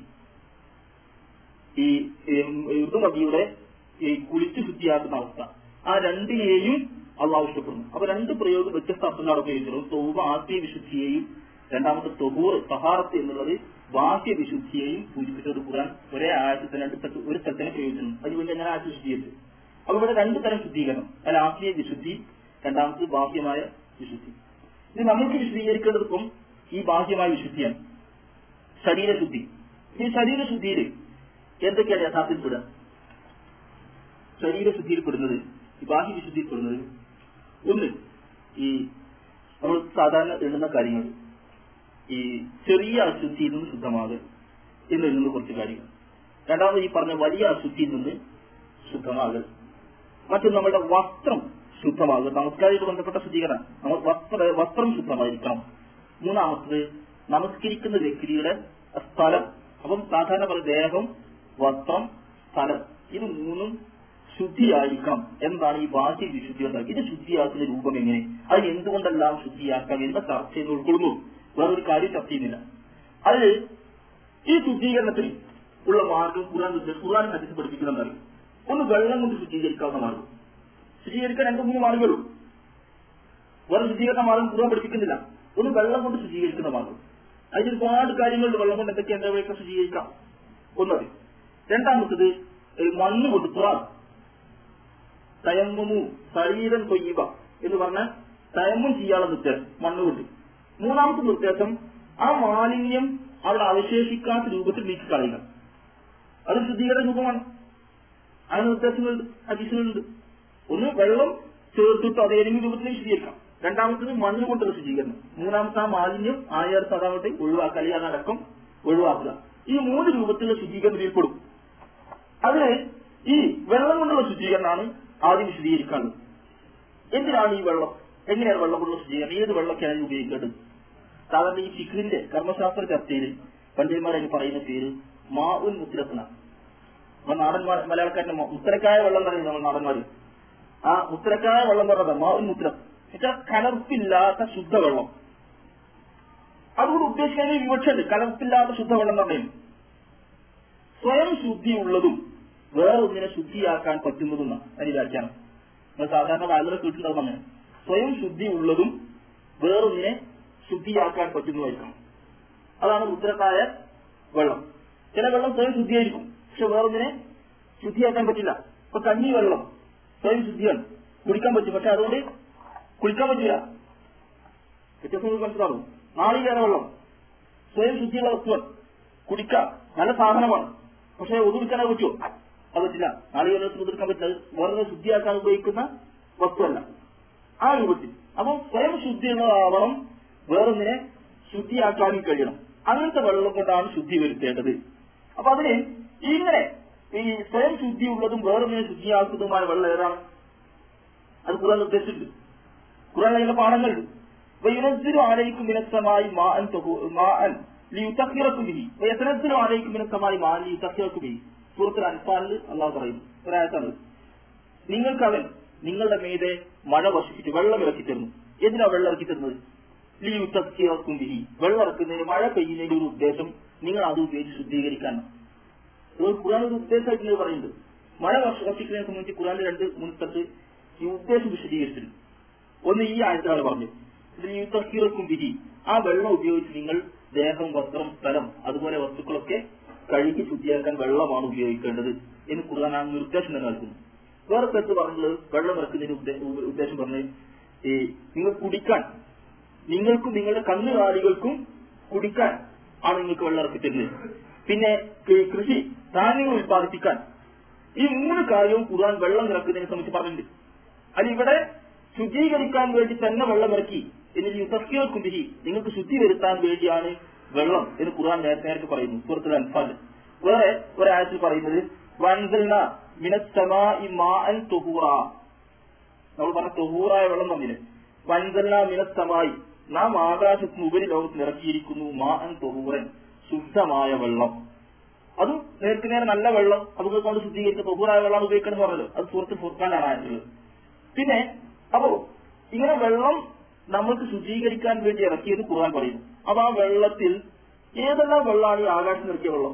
ഈ ഋതുമതിയുടെ ഈ കുളിച്ച് ശുദ്ധിയാക്കുന്ന അവസ്ഥ ആ രണ്ടിനെയും അള്ളാഹു ഇഷ്ടപ്പെടുന്നു അപ്പൊ രണ്ട് പ്രയോഗം വ്യത്യസ്ത അർത്ഥങ്ങളാണ് ഉപയോഗിച്ചിട്ടുള്ളത് തൊവ ആത്മീയ വിശുദ്ധിയെയും രണ്ടാമത്തെ തൊഹൂർ സഹാറത്ത് എന്നുള്ളത് ബാഹ്യ വിശുദ്ധിയെയും സൂചിപ്പിച്ചത് കൂടാൻ ഒരേ ആയത്തിൽ രണ്ട് സ്ഥലത്ത് ഒരു സ്ഥലത്തിനെ പ്രയോഗിച്ചിരുന്നു അതുകൊണ്ട് ഞാൻ ആശയ വിശുദ്ധീകരിച്ചു അപ്പൊ ഇവിടെ രണ്ട് തരം ശുദ്ധീകരണം അതിൽ ആത്മീയ വിശുദ്ധി രണ്ടാമത് ബാഹ്യമായ വിശുദ്ധി ഇത് നമുക്ക് വിശദീകരിക്കേണ്ടതിപ്പം ഈ ബാഹ്യമായ വിശുദ്ധിയാണ് ശരീരശുദ്ധി ഈ ശരീരശുദ്ധിയിൽ എന്തൊക്കെയാണ് യഥാർത്ഥത്തിൽ പെടുക ശരീരശുദ്ധിയിൽ പെടുന്നത് ഈ ബാഹ്യ വിശുദ്ധിയിൽ പെടുന്നത് ഒന്ന് ഈ നമ്മൾ സാധാരണ എഴുതുന്ന കാര്യങ്ങൾ ഈ ചെറിയ അശുദ്ധിയിൽ നിന്ന് ശുദ്ധമാകൽ എന്ന് എഴുതുന്ന കുറച്ച് കാര്യങ്ങൾ രണ്ടാമത് ഈ പറഞ്ഞ വലിയ അശുദ്ധിയിൽ നിന്ന് ശുദ്ധമാകൽ മറ്റൊന്ന് നമ്മുടെ വസ്ത്രം ശുദ്ധമാകുക നമസ്കാരമായിട്ട് ബന്ധപ്പെട്ട ശുദ്ധീകരണം നമ്മൾ വസ്ത്ര വസ്ത്രം ശുദ്ധമായിരിക്കണം മൂന്നാമത്തത് നമസ്കരിക്കുന്ന വ്യക്തിയുടെ സ്ഥലം അപ്പം സാധാരണ പറയും ദേഹം വസ്ത്രം സ്ഥലം ഇത് മൂന്നും ശുദ്ധിയായിരിക്കണം എന്നതാണ് ഈ ബാഹ്യ വിശുദ്ധി ഉണ്ടാക്കുക ഇത് ശുദ്ധിയാക്കുന്ന രൂപം എങ്ങനെ അത് എന്തുകൊണ്ടെല്ലാം ശുദ്ധിയാക്കാം എന്ന ചർച്ച എന്ന് ഉൾക്കൊള്ളുന്നു വേറൊരു കാര്യം ചർച്ച ചെയ്യുന്നില്ല അത് ഈ ശുദ്ധീകരണത്തിൽ ഉള്ള മാർഗം ഖുറാൻ ഖുറാൻ ഹദീസ് പഠിപ്പിക്കുന്നതാണ് ഒന്ന് വെള്ളം കൊണ്ട് ശുദ്ധീകരിക്കാവുന്ന മാർഗം ശുദ്ധീകരിക്കാൻ രണ്ടു മൂന്ന് മാർഗങ്ങളുള്ളൂ വേറെ ശുദ്ധീകരണ മാർഗം ഖുറാൻ പഠിപ്പിക്കുന്നില്ല ഒന്ന് വെള്ളം കൊണ്ട് ശുദ്ധീകരിക്കുന്ന മാർഗം അതിൽ ഒരുപാട് കാര്യങ്ങളുണ്ട് വെള്ളം കൊണ്ട് എന്തൊക്കെ എന്തൊക്കെ ശുദ്ധീകരിക്കാം ഒന്നത് രണ്ടാമത്തത് ഏഹ് മണ്ണ് കൊണ്ട് തുറാൻ തയമ്മുമു ശരീരം കൊയ്യുക എന്ന് പറഞ്ഞാൽ തയമ്മും ചെയ്യാനുള്ള നിർദ്ദേശം മണ്ണ് കൊണ്ട് മൂന്നാമത്തെ നിർദ്ദേശം ആ മാലിന്യം അവിടെ അവശേഷിക്കാത്ത രൂപത്തിൽ നീക്കി കളയുക അത് ശുദ്ധീകരണ രൂപമാണ് അതിന് നിർദ്ദേശങ്ങളുണ്ട് ഹദീസുകളുണ്ട് ഒന്ന് വെള്ളം ചേർത്തിട്ട് അതേതെങ്കിലും രൂപത്തിൽ ശുദ്ധീകരിക്കാം രണ്ടാമത്തത് മണ്ണ് കൊണ്ടുള്ള ശുദ്ധീകരണം മൂന്നാമത്തെ ആ മാലിന്യം ആയാർ സദാവട്ടെ ഒഴിവാക്കുക അല്ലെങ്കിൽ അതടക്കം ഒഴിവാക്കുക ഈ മൂന്ന് രൂപത്തിലുള്ള ശുദ്ധീകരണം ഇതിൽപ്പെടും അതിന് ഈ വെള്ളം കൊണ്ടുള്ള ശുദ്ധീകരണമാണ് ആദ്യം വിശദീകരിക്കാനുള്ളത് എന്തിനാണ് ഈ വെള്ളം എങ്ങനെയാണ് വെള്ളം കൊണ്ടുള്ള ശുദ്ധീകരണം ഏത് വെള്ളമൊക്കെയാണ് ഉപയോഗിക്കേണ്ടത് സാധാരണ ഈ ഫിഖിന്റെ കർമ്മശാസ്ത്ര ചർച്ചയിൽ പണ്ഡിതന്മാർ പറയുന്ന പേര് മാ ഉൻ മുത്തിരത്ന അപ്പൊ നാടൻ മ- മലയാളക്കാരന്റെ മ- മുത്തരക്കായ വെള്ളം പറയുന്നത് നമ്മൾ നാടന്മാര് ആ മുത്തരക്കായ വെള്ളം പറഞ്ഞത് മാ ഉൻ മുത്തിരം എന്നുവെച്ചാൽ കലർപ്പില്ലാത്ത ശുദ്ധവെള്ളം അതുകൊണ്ട് ഉദ്ദേശിക്കാൻ ഒരു വിവക്ഷയുണ്ട് കലർപ്പില്ലാത്ത ശുദ്ധവെള്ളം എന്ന് പറയുന്നത് സ്വയം ശുദ്ധിയുള്ളതും വേറെ ഒന്നിനെ ശുദ്ധിയാക്കാൻ പറ്റുന്നതും അതിന് വ്യാഖ്യാനം നമ്മൾ സാധാരണ വളരെ കേട്ടിട്ടുണ്ടാവും അങ്ങനെ സ്വയം ശുദ്ധിയുള്ളതും വേറൊന്നിനെ ശുദ്ധിയാക്കാൻ പറ്റുന്നതായിരിക്കണം അതാണ് രുദ്രക്കായ വെള്ളം ചില വെള്ളം സ്വയം ശുദ്ധിയായിരിക്കും പക്ഷെ വേറൊന്നിനെ ശുദ്ധിയാക്കാൻ പറ്റില്ല ഇപ്പൊ കഞ്ഞി വെള്ളം സ്വയം ശുദ്ധിയാണ് കുടിക്കാൻ പറ്റും പക്ഷെ അതുകൊണ്ട് കുളിക്കാൻ പറ്റില്ല വ്യത്യാസം നിങ്ങൾക്ക് മനസ്സിലാവും നാളികേര വെള്ളം സ്വയം ശുദ്ധിയുള്ള വസ്തുവാണ് കുടിക്കാം നല്ല സാധനമാണ് പക്ഷെ ഒതുവിൽക്കാൻ പറ്റുമോ അത് പറ്റില്ല നാളികേരത്തിൽ ഒതുക്കാൻ പറ്റില്ല അത് വേറെ ശുദ്ധിയാക്കാൻ ഉപയോഗിക്കുന്ന വസ്തുവല്ല ആ രൂപത്തിൽ അപ്പം സ്വയം ശുദ്ധിയുള്ളതാവണം വേറൊന്നിനെ ശുദ്ധിയാക്കാനും കഴിയണം അങ്ങനത്തെ വെള്ളം കൊണ്ടാണ് ശുദ്ധി വരുത്തേണ്ടത് അപ്പൊ അതിന് ഇങ്ങനെ ഈ സ്വയം ശുദ്ധിയുള്ളതും വേറൊന്നിനെ ശുദ്ധിയാക്കുന്നതുമായ വെള്ളം ഏതാണ് അത് ഖുറാൻ നിർദ്ദേശിച്ചിട്ടുണ്ട് ഖുറാൻ അതിന്റെ പാഠങ്ങളുണ്ട് وينزل عليكم من السماء ماء طهو- ماء ليطهركم به ويتنزل عليكم من السماء ماء ليطهركم به സൂറത്തുൽ അൻഫാലിൽ അള്ളാഹു പറയുന്നു ഒരായത്താണ് നിങ്ങൾക്ക് അവൻ നിങ്ങളുടെ മീതെ മഴ വർഷിച്ചിട്ട് വെള്ളം ഇറക്കി തരുന്നു എന്തിനാ വെള്ളം ഇറക്കി തരുന്നത് ലിയുത്തക്കും ബിഹി വെള്ളം ഇറക്കുന്നതിന് മഴ പെയ്യുന്നതിന്റെ ഒരു ഉദ്ദേശം നിങ്ങൾ അത് ഉപയോഗിച്ച് ശുദ്ധീകരിക്കാനാണ് ഇത് ഖുറാൻ ഒരു ഉദ്ദേശമായിട്ട് നിങ്ങൾ പറയുന്നത് മഴ വർഷ വർഷിക്കുന്നതിനെ സംബന്ധിച്ച് ഖുറാന്റെ രണ്ട് മുൻസ്ഥലത്ത് ഈ ഉദ്ദേശം വിശദീകരിച്ചിട്ടുണ്ട് ഒന്ന് ഈ ആയത്താണ് പറഞ്ഞു യുദ്ധക്കും വിധി ആ വെള്ളം ഉപയോഗിച്ച് നിങ്ങൾ ദേഹം വസ്ത്രം സ്ഥലം അതുപോലെ വസ്തുക്കളൊക്കെ കഴുകി ശുദ്ധിയാക്കാൻ വെള്ളമാണ് ഉപയോഗിക്കേണ്ടത് എന്ന് ഖുർആൻ ആ നിർദ്ദേശം തന്നെ നൽകുന്നു വേറെ സ്ഥലത്ത് പറഞ്ഞത് വെള്ളം ഇറക്കുന്നതിന് ഉദ്ദേ- ഉ- ഉദ്ദേശം പറഞ്ഞ് ഈ നിങ്ങൾ കുടിക്കാൻ നിങ്ങൾക്കും നിങ്ങളുടെ കന്നുകാലികൾക്കും കുടിക്കാൻ ആണ് നിങ്ങൾക്ക് വെള്ളം ഇറക്കി തരുന്നത് പിന്നെ ഈ കൃഷി ധാന്യങ്ങൾ ഉൽപ്പാദിപ്പിക്കാൻ ഈ മൂന്ന് കാര്യവും ഖുർആൻ വെള്ളം ഇറക്കുന്നതിനെ സംബന്ധിച്ച് പറഞ്ഞിട്ടുണ്ട് അത് ഇവിടെ ശുചീകരിക്കാൻ വേണ്ടി തന്നെ വെള്ളം ഇറക്കി എന്നിട്ട് യുദ്ധക്കിയോ കുതിരി നിങ്ങൾക്ക് ശുദ്ധി വരുത്താൻ വേണ്ടിയാണ് വെള്ളം എന്ന് ഖുർആൻ നേരത്തെ നേരത്തെ പറയുന്നു സുഹൃത്തുൽ അൻഫാൽ വേറെ ഒരാഴ്ച പറയുന്നത് വൻസൽന മിനസ്സമാഇ മാഅൻ തുഹൂറ നമ്മൾ പറഞ്ഞ തുഹൂറായ വെള്ളം തന്നില്ലേ വൻസൽന മിനസ്സമായി നാം ആകാശത്തിന് ഉപരി ലോകത്ത് ഇറക്കിയിരിക്കുന്നു മാഅൻ തുഹൂറൻ ശുദ്ധമായ വെള്ളം അതും നേർക്ക് നേരെ നല്ല വെള്ളം അതുകൊണ്ട് കൊണ്ട് ശുദ്ധീകരിച്ച തൊഹൂറായ വെള്ളം ഉപയോഗിക്കണം എന്ന് പറഞ്ഞല്ലോ അത് സുഹൃത്ത് ഫുർഖാനാണ് ആയിട്ടുള്ളത് പിന്നെ അപ്പോ ഇങ്ങനെ വെള്ളം നമ്മൾക്ക് ശുചീകരിക്കാൻ വേണ്ടി ഇറക്കിയത് ഖുർആൻ പറയുന്നു അപ്പൊ ആ വെള്ളത്തിൽ ഏതെല്ലാം വെള്ളമാണ് ഈ ആകാശം ഇറക്കിയ വെള്ളം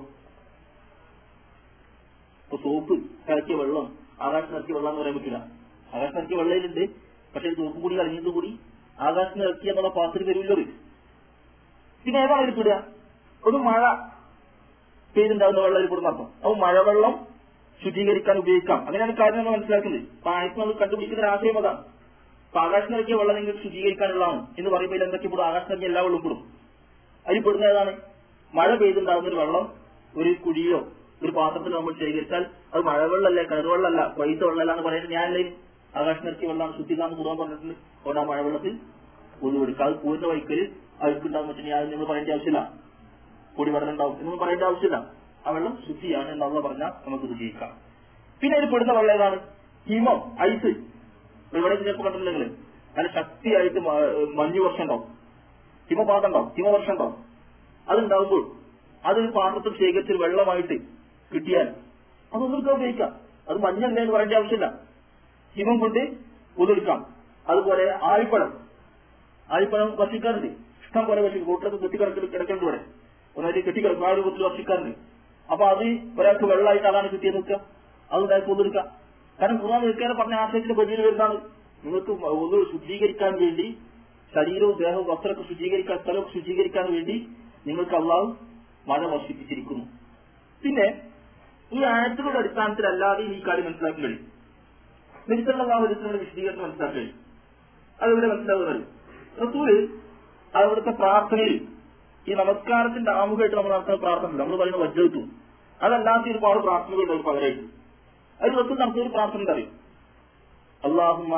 ഇപ്പൊ സോപ്പ് ഇറക്കിയ വെള്ളം ആകാശം ഇറക്കിയ വെള്ളം എന്ന് പറയാൻ പറ്റില്ല ആകാശം ഇറക്കിയ വെള്ളയിലുണ്ട് പക്ഷെ സോപ്പും കൂടി കളഞ്ഞത് കൂടി ആകാശം ഇറക്കി എന്നുള്ള പാത്രത്തിൽ വരുമല്ലോ ഇത്. പിന്നെ ഏതാണ് ഇതിൽ പെടുക ഒരു മഴ പെയ്തുണ്ടാകുന്ന വെള്ളം ഇതിൽ പെടുന്ന അർത്ഥം അപ്പൊ മഴവെള്ളം ശുദ്ധീകരിക്കാൻ ഉപയോഗിക്കാം അങ്ങനെയാണ് കാര്യം നമ്മൾ മനസ്സിലാക്കുന്നത് അപ്പൊ ആയത്ത് നമ്മൾ കണ്ടുപിടിക്കുന്ന ഒരു ആശയം അതാണ് അപ്പൊ ആകാശം ഇറക്കിയ വെള്ളം നിങ്ങൾക്ക് ശുദ്ധീകരിക്കാനുള്ളതാണ് എന്ന് പറയുമ്പോൾ ഇതിൽ എന്തൊക്കെ പെടും ആകാശം ഇറങ്ങിയ എല്ലാ വെള്ളം പെടും അതിൽ പെടുന്ന ഏതാണ് മഴ പെയ്തുണ്ടാകുന്ന ഒരു വെള്ളം ഒരു കുഴിയോ ഒരു പാത്രത്തിൽ നമ്മൾ ശേഖരിച്ചാൽ അത് മഴവെള്ളമല്ല കിണറുവെള്ളമല്ല പൈസ വെള്ളമല്ല എന്ന് പറയുന്നത് ഞാനല്ലേ ആകാശം നിറക്കിയ വെള്ളം ശുദ്ധിക്കാന്ന് കുറാൻ പറഞ്ഞിട്ടുണ്ട് അതുകൊണ്ട് ആ മഴവെള്ളത്തിൽ ഒതു കൊടുക്കുക അത് പൂരിന്റെ വൈക്കല് അഴുക്കുണ്ടാകും വെച്ചാൽ ഞാൻ നിങ്ങൾ പറയേണ്ട ആവശ്യമില്ല പൊടി വെള്ളം ഉണ്ടാവും എന്നൊന്നും പറയേണ്ട ആവശ്യമില്ല ആ വെള്ളം ശുദ്ധിയാണ് എന്നുള്ള പറഞ്ഞാൽ നമുക്ക് ഉപയോഗിക്കാം പിന്നെ അതിൽ പെടുന്ന വെള്ളം ഏതാണ് ഹിമം ഐസ് ഇവിടെ ചിലപ്പോൾ കണ്ടിട്ടുണ്ടെങ്കിൽ നല്ല ശക്തിയായിട്ട് മ- മഞ്ഞ് വർഷം ഉണ്ടാവും ഹിമപാതം ഉണ്ടാവും ഹിമവർഷം ഉണ്ടാവും അതുണ്ടാവുമ്പോൾ അതൊരു പാത്രത്തിൽ ശേഖരിച്ച് വെള്ളമായിട്ട് കിട്ടിയാൽ അതൊന്നും ഉപയോഗിക്കാം അത് മഞ്ഞല്ലേ എന്ന് പറയേണ്ട ആവശ്യമില്ല ഹിമം കൊണ്ട് ഉതിർക്കാം അതുപോലെ ആഴിപ്പഴം ആഴിപ്പഴം ഭക്ഷിക്കാറുണ്ട് ഇഷ്ടം പോലെ ഭക്ഷിക്കും കൂട്ടത്തിൽ കെട്ടിക്കിടക്കി കിടക്കേണ്ട ഇവിടെ ഒന്നായിട്ട് കെട്ടിക്കിടക്കും ആ രൂപത്തിൽ ഭക്ഷിക്കാറുണ്ട് അപ്പൊ അത് ഒരാൾക്ക് വെള്ളമായിട്ട് അതാണ് കിട്ടിയത് നിൽക്കുക അത് ഒരാൾക്ക് ഉതിർക്കാം കാരണം ഖുർആൻ നിൽക്കാതെ പറഞ്ഞ ആശയത്തിന്റെ ബദിയിൽ വരുന്നതാണ് നിങ്ങൾക്ക് ഒന്ന് ശുദ്ധീകരിക്കാൻ വേണ്ടി ശരീരവും ദേഹവും വസ്ത്രമൊക്കെ ശുചീകരിക്കാൻ സ്ഥലമൊക്കെ ശുചീകരിക്കാൻ വേണ്ടി നിങ്ങൾക്ക് അള്ളാഹു മഴ വർഷിപ്പിച്ചിരിക്കുന്നു പിന്നെ ഈ ആയത്തുകളുടെ അടിസ്ഥാനത്തിലല്ലാതെ ഈ കാര്യം മനസ്സിലാക്കാൻ കഴിയും നിരുത്തല്ലാഹുലിന്റെ വിശദീകരണം മനസ്സിലാക്കാൻ കഴിയും അതിവിടെ മനസ്സിലാവുന്നത് റസൂല് അവിടുത്തെ പ്രാർത്ഥനയിൽ ഈ നമസ്കാരത്തിന്റെ ആമുഖമായിട്ട് നമ്മൾ നടത്തുന്ന പ്രാർത്ഥന ഉണ്ട്. നമ്മൾ പറയുന്ന വജ്ജത്തു അതല്ലാത്ത ഒരുപാട് പ്രാർത്ഥനകളുണ്ട് അതിന് പകരമായിട്ട് അതിൽ റസൂൽ നടത്തിയ ഒരു പ്രാർത്ഥന എന്താ അറിയും അള്ളാഹുമ്മ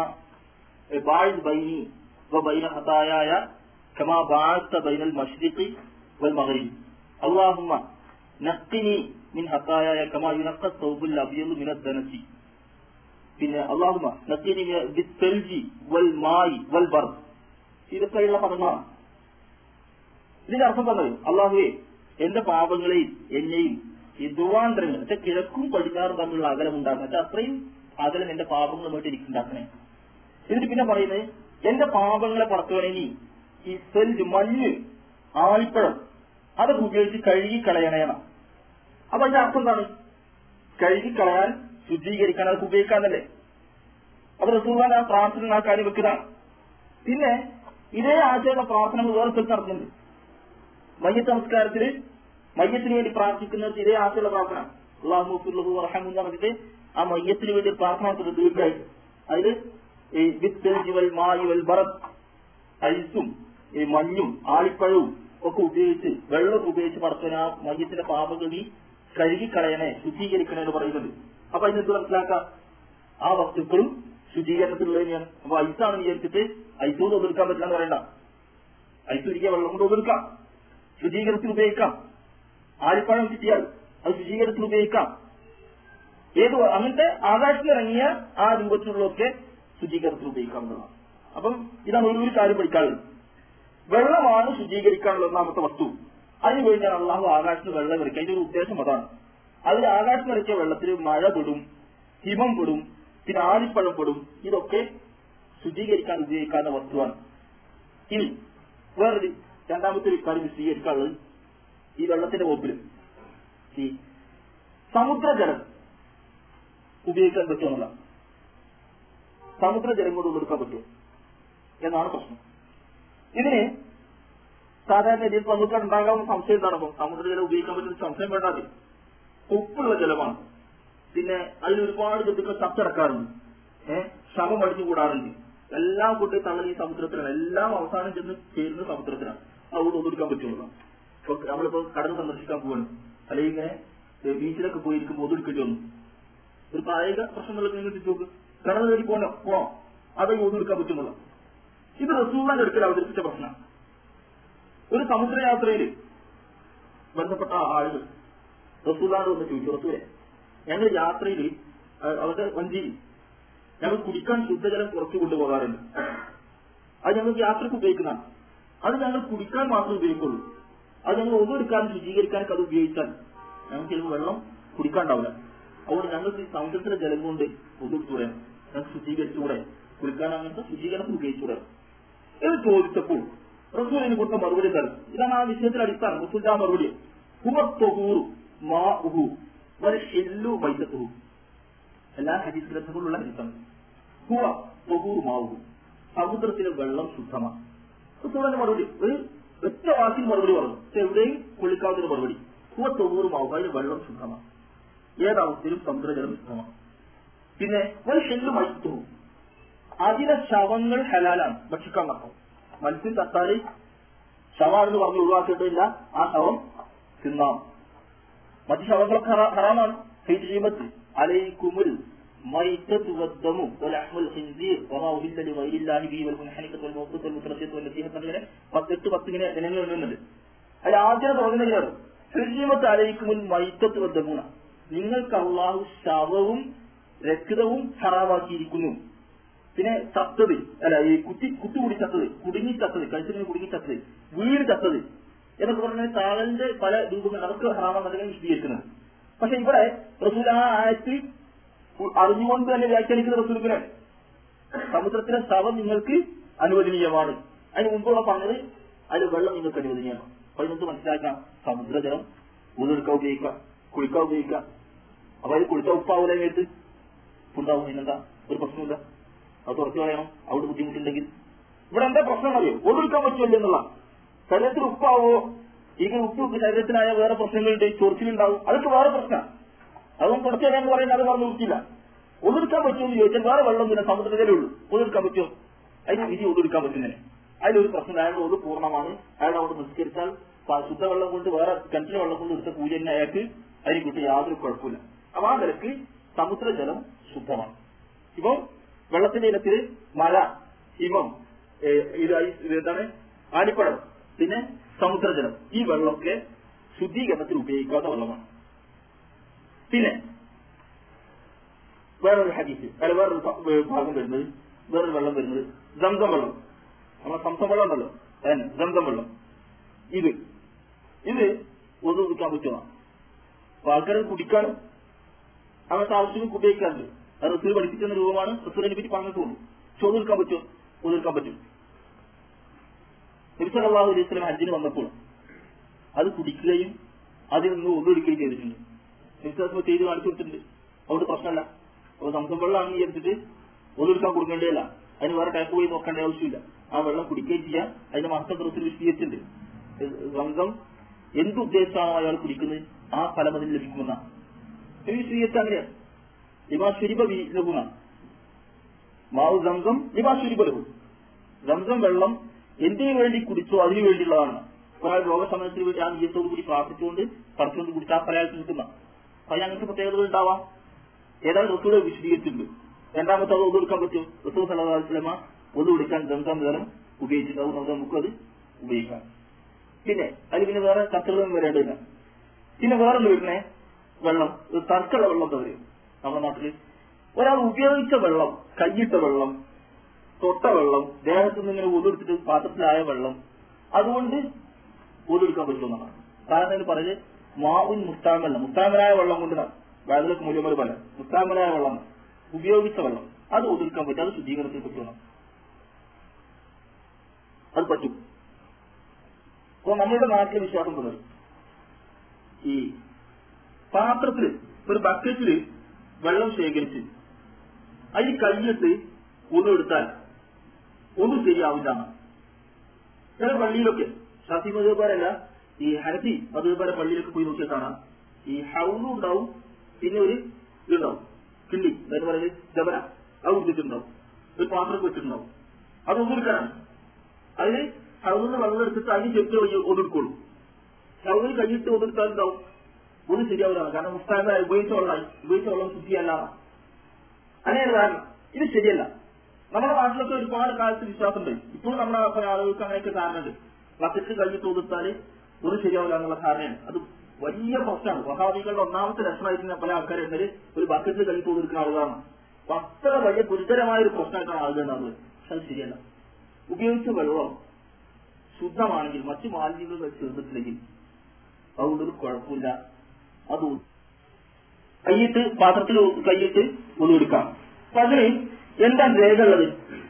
ബാഴ്സ് ബൈനി وبين خطاياي كما بعثت بين المشرق والمغرب اللهم نقني من خطاياي كما ينقى الثوب الابيض من الدنس പിന്നെ അള്ളാഹുമ നക്കീനി ബിത്തൽജി വൽ മായി വൽ ബർ ഇതൊക്കെയുള്ള പദങ്ങളാണ് ഇതിന്റെ അർത്ഥം പറഞ്ഞത് അള്ളാഹുവെ എന്റെ പാപങ്ങളെയും എന്നെയും ഈ ദുവാന്തരങ്ങൾ വെച്ചാൽ കിഴക്കും പടിഞ്ഞാറും തമ്മിലുള്ള അകലം ഉണ്ടാക്കണം വെച്ചാൽ അത്രയും അകലം എന്റെ പാപങ്ങളുമായിട്ട് എനിക്കുണ്ടാക്കണേ എന്നിട്ട് പിന്നെ പറയുന്നത് എന്റെ പാപങ്ങളെ പുറത്തുവണങ്ങി ഈ സെൽജ് മഞ്ഞ് ആൽപ്പഴം അതൊക്കെ ഉപയോഗിച്ച് കഴുകി കളയണേണം അപ്പൊ അതിന്റെ അർത്ഥം എന്താണ് കഴുകി കളയാൻ ശുദ്ധീകരിക്കാൻ അതൊക്കെ ഉപയോഗിക്കാന്നല്ലേ അപ്പൊ റസൂർഖാൻ ആ പ്രാർത്ഥന ആ കാര്യം വെക്കുന്നതാണ് പിന്നെ ഇതേ ആശയമുള്ള പ്രാർത്ഥന നമ്മൾ വേറെ സ്ഥലത്ത് നടത്തുന്നുണ്ട് മയ്യത്ത് നമസ്കാരത്തില് മയ്യത്തിന് വേണ്ടി പ്രാർത്ഥിക്കുന്നത് ഇതേ ആശയമുള്ള പ്രാർത്ഥന അള്ളാഹു റഹമു എന്ന് പറഞ്ഞിട്ട് ആ മയ്യത്തിന് വേണ്ടി ഒരു പ്രാർത്ഥന നടത്തുന്നത് ദീർഘമായിട്ട് അതില് ഈ വിത്ത് വൽ മായി വൽ ബറത്ത് ഐസും ഈ മഞ്ഞും ആളിപ്പഴവും ഒക്കെ ഉപയോഗിച്ച് വെള്ളമൊക്കെ ഉപയോഗിച്ച് പടച്ചവൻ ആ മയ്യത്തിന്റെ പാപങ്ങൾ നീ കഴുകിക്കളയണേ ശുദ്ധീകരിക്കണേ എന്ന് പറയുന്നുണ്ട് അപ്പൊ അതിനെന്ത് മനസ്സിലാക്കാം ആ വസ്തുക്കളും ശുചീകരണത്തിലുള്ള തന്നെയാണ് അപ്പൊ ഐസാണ് വിചാരിച്ചിട്ട് ഐസ് കൊണ്ട് ഒതുക്കാൻ പറ്റില്ല എന്ന് പറയണ്ട ഐസ് ഒരിക്കൽ വെള്ളം കൊണ്ട് ഒതുക്കാം ശുചീകരണത്തിന് ഉപയോഗിക്കാം ആലിപ്പഴം കിട്ടിയാൽ അത് ശുചീകരണത്തിന് ഉപയോഗിക്കാം ഏത് അങ്ങനത്തെ ആകാശത്തിലിറങ്ങിയ ആ രൂപത്തിലുള്ളതൊക്കെ ശുചീകരണത്തിന് ഉപയോഗിക്കാവുന്നതാണ് അപ്പം ഇതാണ് ഒരു ഒരു കാര്യം പഠിക്കാനുള്ളത് വെള്ളമാണ് ശുചീകരിക്കാനുള്ള ഒന്നാമത്തെ വസ്തു അതിന് വേണ്ടിയാണ് അള്ളാഹു ആകാശത്തിന് വെള്ളം ഇറക്കുക അതിന്റെ ഒരു ഉദ്ദേശം അതാണ് അതിൽ ആകാശം ഇറക്കിയ വെള്ളത്തിൽ മഴ പെടും ഹിമം പെടും പിന്നെ ആലിപ്പഴം പെടും ഇതൊക്കെ ശുചീകരിക്കാൻ ഉപയോഗിക്കാവുന്ന വസ്തുവാണ് ഇനി വേറൊരു രണ്ടാമത്തെ ഒരു കാര്യം വിശദീകരിക്കാനുള്ളത് ഈ വെള്ളത്തിന്റെ വകുപ്പിൽ ഈ സമുദ്രജലം ഉപയോഗിക്കാൻ പറ്റുമെന്നല്ല സമുദ്രജലം കൊണ്ട് ഉള്ളെടുക്കാൻ പറ്റും എന്നാണ് പ്രശ്നം ഇതിന് സാധാരണ രീതിയിൽ നമുക്ക് ഉണ്ടാകാവുന്ന സംശയം എന്താണ് അപ്പം സമുദ്രജലം ഉപയോഗിക്കാൻ പറ്റുന്ന സംശയം വേണ്ടാതെ ഉപ്പുള്ള ജലമാണ് പിന്നെ അതിൽ ഒരുപാട് ജന്തുക്കൾ ചത്തടക്കാറുണ്ട് ഏഹ് ശവം അടിഞ്ഞു കൂടാറുണ്ട് എല്ലാം കൂട്ടി തള്ളൽ ഈ സമുദ്രത്തിലാണ് എല്ലാം അവസാനം ചെന്ന് ചേരുന്ന സമുദ്രത്തിലാണ് അതുകൊണ്ട് ഒതുക്കാൻ പറ്റുള്ളൂ ഇപ്പൊ നമ്മളിപ്പോ കടൽ സന്ദർശിക്കാൻ പോവാണ് അല്ലെങ്കിൽ ഇങ്ങനെ ഏ, ബീച്ചിലൊക്കെ പോയിരിക്കുമ്പോൾ ഒതുക്കേണ്ടി വന്നു ഒരു പ്രായോഗിക പ്രശ്നങ്ങളൊക്കെ നിങ്ങൾ ചിന്തിച്ച് നോക്ക് കടൽ കയറി പോണോ പോണോ അത് ഒതുക്കാൻ പറ്റുന്നുള്ളൂ ഇത് റസൂലിന്റെ അടുക്കൽ അവതരിപ്പിച്ച പ്രശ്നം ഒരു സമുദ്രയാത്രയിൽ ബന്ധപ്പെട്ട ആളുകൾ റസൂലാണ്ട് വന്ന് ചോദിച്ചു റസൂലെ ഞങ്ങൾ യാത്രയിൽ അവരുടെ വഞ്ചിയിൽ ഞങ്ങൾ കുടിക്കാൻ ശുദ്ധജലം കുറച്ച് കൊണ്ടുപോകാറുണ്ട് അത് ഞങ്ങൾക്ക് യാത്രക്ക് ഉപയോഗിക്കുന്നതാണ് അത് ഞങ്ങൾ കുടിക്കാൻ മാത്രമേ ഉപയോഗിക്കുള്ളൂ അത് ഞങ്ങൾ ഒന്നെടുക്കാനും ശുചീകരിക്കാനൊക്കെ അത് ഉപയോഗിച്ചാൽ ഞങ്ങൾക്ക് ചിലപ്പോൾ വെള്ളം കുടിക്കാണ്ടാവില്ല അതുകൊണ്ട് ഞങ്ങൾക്ക് ഈ സമുദ്രത്തിലെ ജലം കൊണ്ട് ഒതുക്കൂടെ ഞങ്ങൾക്ക് ശുചീകരിച്ചുകൂടെ കുളിക്കാൻ അങ്ങനത്തെ ശുചീകരണത്തിന് ഉപയോഗിച്ചൂടെ എന്ന് ചോദിച്ചപ്പോൾ റസൂലിന് കൊടുത്ത മറുപടി തരും ഇതാണ് ആ വിഷയത്തിൽ അടിസ്ഥാനം റസൂലിന്റെ ആ മറുപടി ഹുമത്തൊഹൂറു മാ ഉഹു ഹില്ലു വൈദ്യത്തുഹു എല്ലാ ഹദീസ് ഗ്രന്ഥങ്ങളിലുള്ള ഹദീസാണ് ഹുവ തൊഹൂറു മാവുഹു സമുദ്രത്തിലെ വെള്ളം ശുദ്ധമാണ് റസൂലിന്റെ മറുപടി ഒരു ഒറ്റ വാക്കിൽ മറുപടി പറഞ്ഞു പക്ഷെ എവിടെയും കുളിക്കാവുന്ന മറുപടി ഹുവ തൊഹൂറു മാവുഹു അതിന് വെള്ളം ശുദ്ധമാണ് ഏതവസ്ഥയിലും സമുദ്രജലം ശുദ്ധമാണ് പിന്നെ ഒരു ഷെല്ല് മൈത്തു അതിലെ ശവങ്ങൾ ഹലാലാണ് ഭക്ഷിക്കാൻ നടക്കും മത്സ്യം തട്ടാല് ശവമാണെന്ന് പറഞ്ഞ് ഒഴിവാക്കിയിട്ടില്ല ആ ശവം തിന്നാം മറ്റു ശവങ്ങളൊക്കെ ഹറാ- ഹറാമാണ് ഹിജീമത്ത് അലൈക്കുമുൽ മൈത്തത്തു വദ്ദമു വലഹ്മുൽ ഖിൻസീർ വമാ ഉഹില്ല ലിഗൈരില്ലാഹി ബിഹി വൽ മുൻഹനിഖത്തു വൽ മൗഖൂത്ത് വൽ മുത്രദ്ദിയത്തു വൽ നസീഹത്ത് എന്നിങ്ങനെ പത്തെട്ട് പത്ത് ഇങ്ങനെ ഇനങ്ങൾ എണ്ണുന്നുണ്ട് അതിൽ ആദ്യം തുടങ്ങുന്നതിനാണ് ഹിജീമത്ത് അലൈക്കുമുൽ മൈത്തത്തു വദ്ദമുന നിങ്ങൾക്ക് അള്ളാഹു ശവവും രക്തവും ഹറാമാക്കിയിരിക്കുന്നു പിന്നെ ചത്തത് അല്ല ഈ കുത്തി കുത്തുകൂടി ചത്തത് കുടുങ്ങി ചത്തത് കഴുത്തിന് കുടുങ്ങി ചത്തത് വീട് ചത്തത് എന്നൊക്കെ പറഞ്ഞാൽ താഴന്റെ പല രൂപങ്ങൾ അതൊക്കെ ഹറാമാണെന്നതിനെ വിശദീകരിക്കുന്നത് പക്ഷെ ഇവിടെ റസൂൽ ആ ആയത്തിൽ ഉ- അറിഞ്ഞുകൊണ്ട് തന്നെ വ്യാഖ്യാനിക്കുന്ന റസൂലിനെ സമുദ്രത്തിലെ ശവം നിങ്ങൾക്ക് അനുവദനീയമാണ് അതിന് മുമ്പുള്ള പറഞ്ഞത് അതിൽ വെള്ളം നിങ്ങൾക്ക് അനുവദനീയമാണ് അപ്പൊ ഇതിനകത്ത് മനസ്സിലാക്കാം സമുദ്രജലം ഊതെടുക്കാൻ ഉപയോഗിക്കാം കുളിക്കാൻ ഉപയോഗിക്കാം അപ്പൊ അതിൽ കുളിച്ച ഉപ്പാവൂല മേത്ത് ഉണ്ടാവും അതിനെന്താ ഒരു പ്രശ്നമില്ല അത് തുറച്ചു കളയണം അവിടെ ബുദ്ധിമുട്ടുണ്ടെങ്കിൽ ഇവിടെ എന്താ പ്രശ്നം അറിയോ ഒടുക്കാൻ പറ്റുമല്ലോ എന്നുള്ള ശരീരത്തിൽ ഉപ്പാവോ ഇങ്ങനെ ഉപ്പ് ശരീരത്തിനായ വേറെ പ്രശ്നങ്ങളുണ്ട് ചൊറിച്ചിലുണ്ടാവും അതൊക്കെ വേറെ പ്രശ്നം അതും കുറച്ച് കളയാന്ന് പറയുന്നത് അത് പറഞ്ഞു കൊടുക്കില്ല ഒതുക്കാൻ പറ്റുമെന്ന് ചോദിച്ചാൽ വേറെ വെള്ളമൊന്നുമില്ല സമുദ്രത്തിലേ ഉള്ളൂ ഒതുക്കാൻ പറ്റുമോ അതിന് വിധി ഒതുക്കാൻ പറ്റുന്നതിന് അതിലൊരു പ്രശ്നം അയാളുടെ ഒതു പൂർണ്ണമാണ് അയാൾ അവിടെ നിസ്കരിച്ചാൽ പ- ശുദ്ധവെള്ളം കൊണ്ട് വേറെ കിണറ്റിലെ വെള്ളം കൊണ്ട് എടുത്ത പൂജ തന്നെ അയാൾക്ക് അതിനെ കുറിച്ച് യാതൊരു കുഴപ്പമില്ല അപ്പൊ ആ നിലക്ക് സമുദ്രജലം ശുദ്ധമാണ് ഇപ്പൊ വെള്ളത്തിന്റെ ഇനത്തിൽ മല ഹിമം ഏ, ഇതായി ഇത് എന്താണ് ആലിപ്പഴം പിന്നെ സമുദ്രജലം ഈ വെള്ളമൊക്കെ ശുദ്ധീകരണത്തിൽ ഉപയോഗിക്കാത്ത വെള്ളമാണ് പിന്നെ വേറൊരു ഹദീസ് അല്ല വേറൊരു ഭ- ഏ, ഭാഗം വരുന്നത് വേറൊരു വെള്ളം വരുന്നത് സംസം വെള്ളം നമ്മളെ സംസം വെള്ളം ഉണ്ടല്ലോ അതന്നെ സംസം വെള്ളം ഇത് ഇത് ഒന്നും കുടിക്കാൻ പറ്റുന്ന അപ്പൊ ആൾക്കാർ കുടിക്കാനും അങ്ങനത്തെ ആവശ്യങ്ങൾ ഉപയോഗിക്കാറുണ്ട് അത് റസൂൽ പഠിപ്പിക്കുന്ന രൂപമാണ് റസൂലിനെ പറ്റി പറഞ്ഞിട്ടുള്ളൂ ചോദിക്കാൻ പറ്റുമോ ഒതുക്കാൻ പറ്റും തിരുസലാഹു അലൈഹി സ്വലം ഹജ്ജിന് വന്നപ്പോൾ അത് കുടിക്കുകയും അതിൽ നിന്ന് ഒതുടിക്കുകയും ചെയ്തിട്ടുണ്ട് വിശ്വാസം ചെയ്ത് കാണിച്ചു കൊടുത്തിട്ടുണ്ട് അതുകൊണ്ട് പ്രശ്നമല്ല അപ്പൊ സംസം വെള്ളമാണ് വിചാരിച്ചിട്ട് ഒതുടുക്കാൻ കൊടുക്കേണ്ടതല്ല അതിന് വേറെ ടാപ്പ് പോയി നോക്കേണ്ട ആവശ്യമില്ല ആ വെള്ളം കുടിക്കുകയും ചെയ്യാം അതിന്റെ മഹത്വം ദിവസം വിശദീകരിച്ചിട്ടുണ്ട് സംസം എന്തുദ്ദേശമാണോ അയാൾ കുടിക്കുന്നത് ആ ഫലം അതിന് ലഭിക്കുമെന്നാണ് വിശദീകരിച്ച അങ്ങനെയാണ് ലിമാ ശുരിബ ലഘുമാണ് മാവ് സംസം ലിമാ ശുരിബ ലഘു സംസം വെള്ളം എന്തിനു വേണ്ടി കുടിച്ചോ അതിനു വേണ്ടിയുള്ളതാണ് ഒരാൾ രോഗസമയത്തിന് വേണ്ടി ആ നീയത്തോട് കൂടി പ്രാർത്ഥിച്ചുകൊണ്ട് പറിച്ചുകൊണ്ട് കുടിച്ചാൽ പലയാൾക്ക് കിട്ടുന്ന അതിന് അങ്ങനത്തെ പ്രത്യേകതകൾ ഉണ്ടാവാം ഏതായാലും റസൂടെ വിശദീകരിച്ചിട്ടുണ്ട് രണ്ടാമത്തെ അത് ഒതുക്കാൻ പറ്റും റസൂൽ സലഹുലമ ഒതു കൊടുക്കാൻ സംസം വേറെ ഉപയോഗിച്ചിട്ടുണ്ടാവും നമുക്ക് നമുക്കത് ഉപയോഗിക്കാം പിന്നെ അതിൽ പിന്നെ വേറെ കത്തുകളൊന്നും വരേണ്ടതില്ല പിന്നെ വേറൊന്ന് വരുന്നേ വെള്ളം ഒരു തർക്കമുള്ള വെള്ളം എന്താ പറയും നമ്മുടെ നാട്ടില് ഒരാൾ ഉപയോഗിച്ച വെള്ളം കൈയിട്ട വെള്ളം തൊട്ട വെള്ളം ദേഹത്ത് നിന്ന് ഇങ്ങനെ ഒതെടുത്തിട്ട് പാത്രത്തിലായ വെള്ളം അതുകൊണ്ട് ഒതെടുക്കാൻ പറ്റുമെന്നാണ് കാരണം എന്ന് പറഞ്ഞ് മാവുൻ മുസ്താമല്ല മുസ്താമലായ വെള്ളം കൊണ്ട് വേദനക്ക് മൂല്യങ്ങൾ പല മുസ്താമലായ വെള്ളം ഉപയോഗിച്ച വെള്ളം അത് ഒതെടുക്കാൻ പറ്റും അത് ശുദ്ധീകരണത്തിൽ പറ്റുമെന്നാണ് അത് പറ്റും അപ്പൊ നമ്മളുടെ നാട്ടിലെ വിശ്വാസം തുടരും ഈ പാത്രത്തില് ഒരു ബക്കറ്റില് വെള്ളം ശേഖരിച്ച് അതിൽ കൈയിട്ട് ഒന്നും എടുത്താൽ ഒന്നും ശരിയാവില്ല ചില പള്ളിയിലൊക്കെ ഷാഫി മതേപാരല്ല ഈ ഹനഫി മതേപാര പള്ളിയിലൊക്കെ പോയി നോക്കിയാൽ കാണാം ഈ ഹൗലും ഉണ്ടാവും പിന്നെ ഒരു ഇതുണ്ടാവും കിള്ളി എന്ന് പറയുന്നത് ജബന അത് കുടിച്ചിട്ടുണ്ടാവും ഒരു പാത്രം വെച്ചിട്ടുണ്ടാവും അത് ഒന്നെടുക്കാനാണ് അതിന് ഹൗലിന്ന് വെള്ളം എടുത്തിട്ട് അതിന് ശരിക്കും ഒന്നെടുക്കുള്ളൂ ഹൗലിൽ കൈയിട്ട് ഒന്നെടുത്താൽ ഉണ്ടാവും ഒന്നും ശരിയാവില്ല കാരണം മുസ്താബ് ഉപയോഗിച്ച വെള്ളം ഉപയോഗിച്ച വെള്ളം ശുദ്ധിയല്ല അങ്ങനെയാണ് കാരണം ഇത് ശരിയല്ല നമ്മുടെ നാട്ടിലൊക്കെ ഒരുപാട് കാലത്ത് വിശ്വാസമുണ്ട് ഇപ്പോഴും നമ്മുടെ പല ആളുകൾക്ക് അങ്ങനെയൊക്കെ കാരണമുണ്ട് ബക്കറ്റ് കൈയിട്ട് ഒതുത്താല് ഒന്നും ശരിയാവില്ല എന്നുള്ള ധാരണയാണ് അത് വലിയ പ്രശ്നമാണ് വഹാബികളുടെ ഒന്നാമത്തെ ലക്ഷണമായിട്ട് പല ആൾക്കാരുണ്ടെങ്കിൽ ഒരു ബക്കറ്റിൽ കൈയിട്ട് ഒതുക്കുന്ന ആളുകളാണ് അപ്പൊ അത്ര വലിയ ഗുരുതരമായ ഒരു പ്രശ്നമായിട്ടാണ് ആളുകൾ ഉണ്ടാവുന്നത് പക്ഷെ അത് ശരിയല്ല ഉപയോഗിച്ച വെള്ളം ശുദ്ധമാണെങ്കിൽ മറ്റു മാലിന്യങ്ങൾ ചേർന്നിട്ടില്ലെങ്കിൽ അതുകൊണ്ടൊരു കുഴപ്പമില്ല അത് കൈയിട്ട് പാത്രത്തിൽ കൈയിട്ട് ഒന്നുകൊടുക്കാം അപ്പൊ അതിന് എന്താ രേഖയുള്ളത്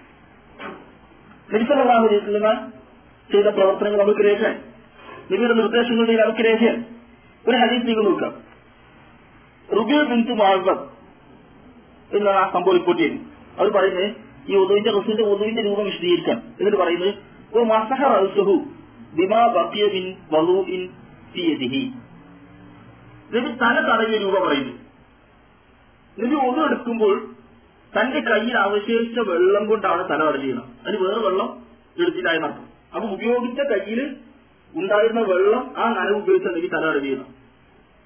നിരിസലാഹുലിസ്ലമ ചെയ്ത പ്രവർത്തനങ്ങൾ നമുക്ക് രേഖയാണ് നിങ്ങളുടെ നിർദ്ദേശങ്ങളുടെ നമുക്ക് രേഖയാണ് ഒരു ഹദീസ് നിങ്ങൾ നോക്കാം റുബിയ ബിന്ദു മാർബത് എന്നാണ് ആ സംഭവം റിപ്പോർട്ട് ചെയ്യുന്നത് അവർ പറയുന്നത് ഈ ഉദവിന്റെ റസൂലിന്റെ ഉദവിന്റെ രൂപം വിശദീകരിക്കാം എന്നിട്ട് പറയുന്നത് ഓ മസഹ റസുഹു ബിമാ ബക്കിയ ബിൻ വലു ഇൻ ഫിയദിഹി നബി തല തടകിയ രൂപ പറയുന്നു നബി ഒന്നും എടുക്കുമ്പോൾ തന്റെ കയ്യിൽ അവശേഷിച്ച വെള്ളം കൊണ്ടാണ് തല തടയുന്നത് അതിന് വേറെ വെള്ളം എടുത്തിട്ടായി നടത്തും അപ്പൊ ഉപയോഗിച്ച കയ്യിൽ ഉണ്ടായിരുന്ന വെള്ളം ആ നനവ് ഉപയോഗിച്ച നബി തല തടയുന്നു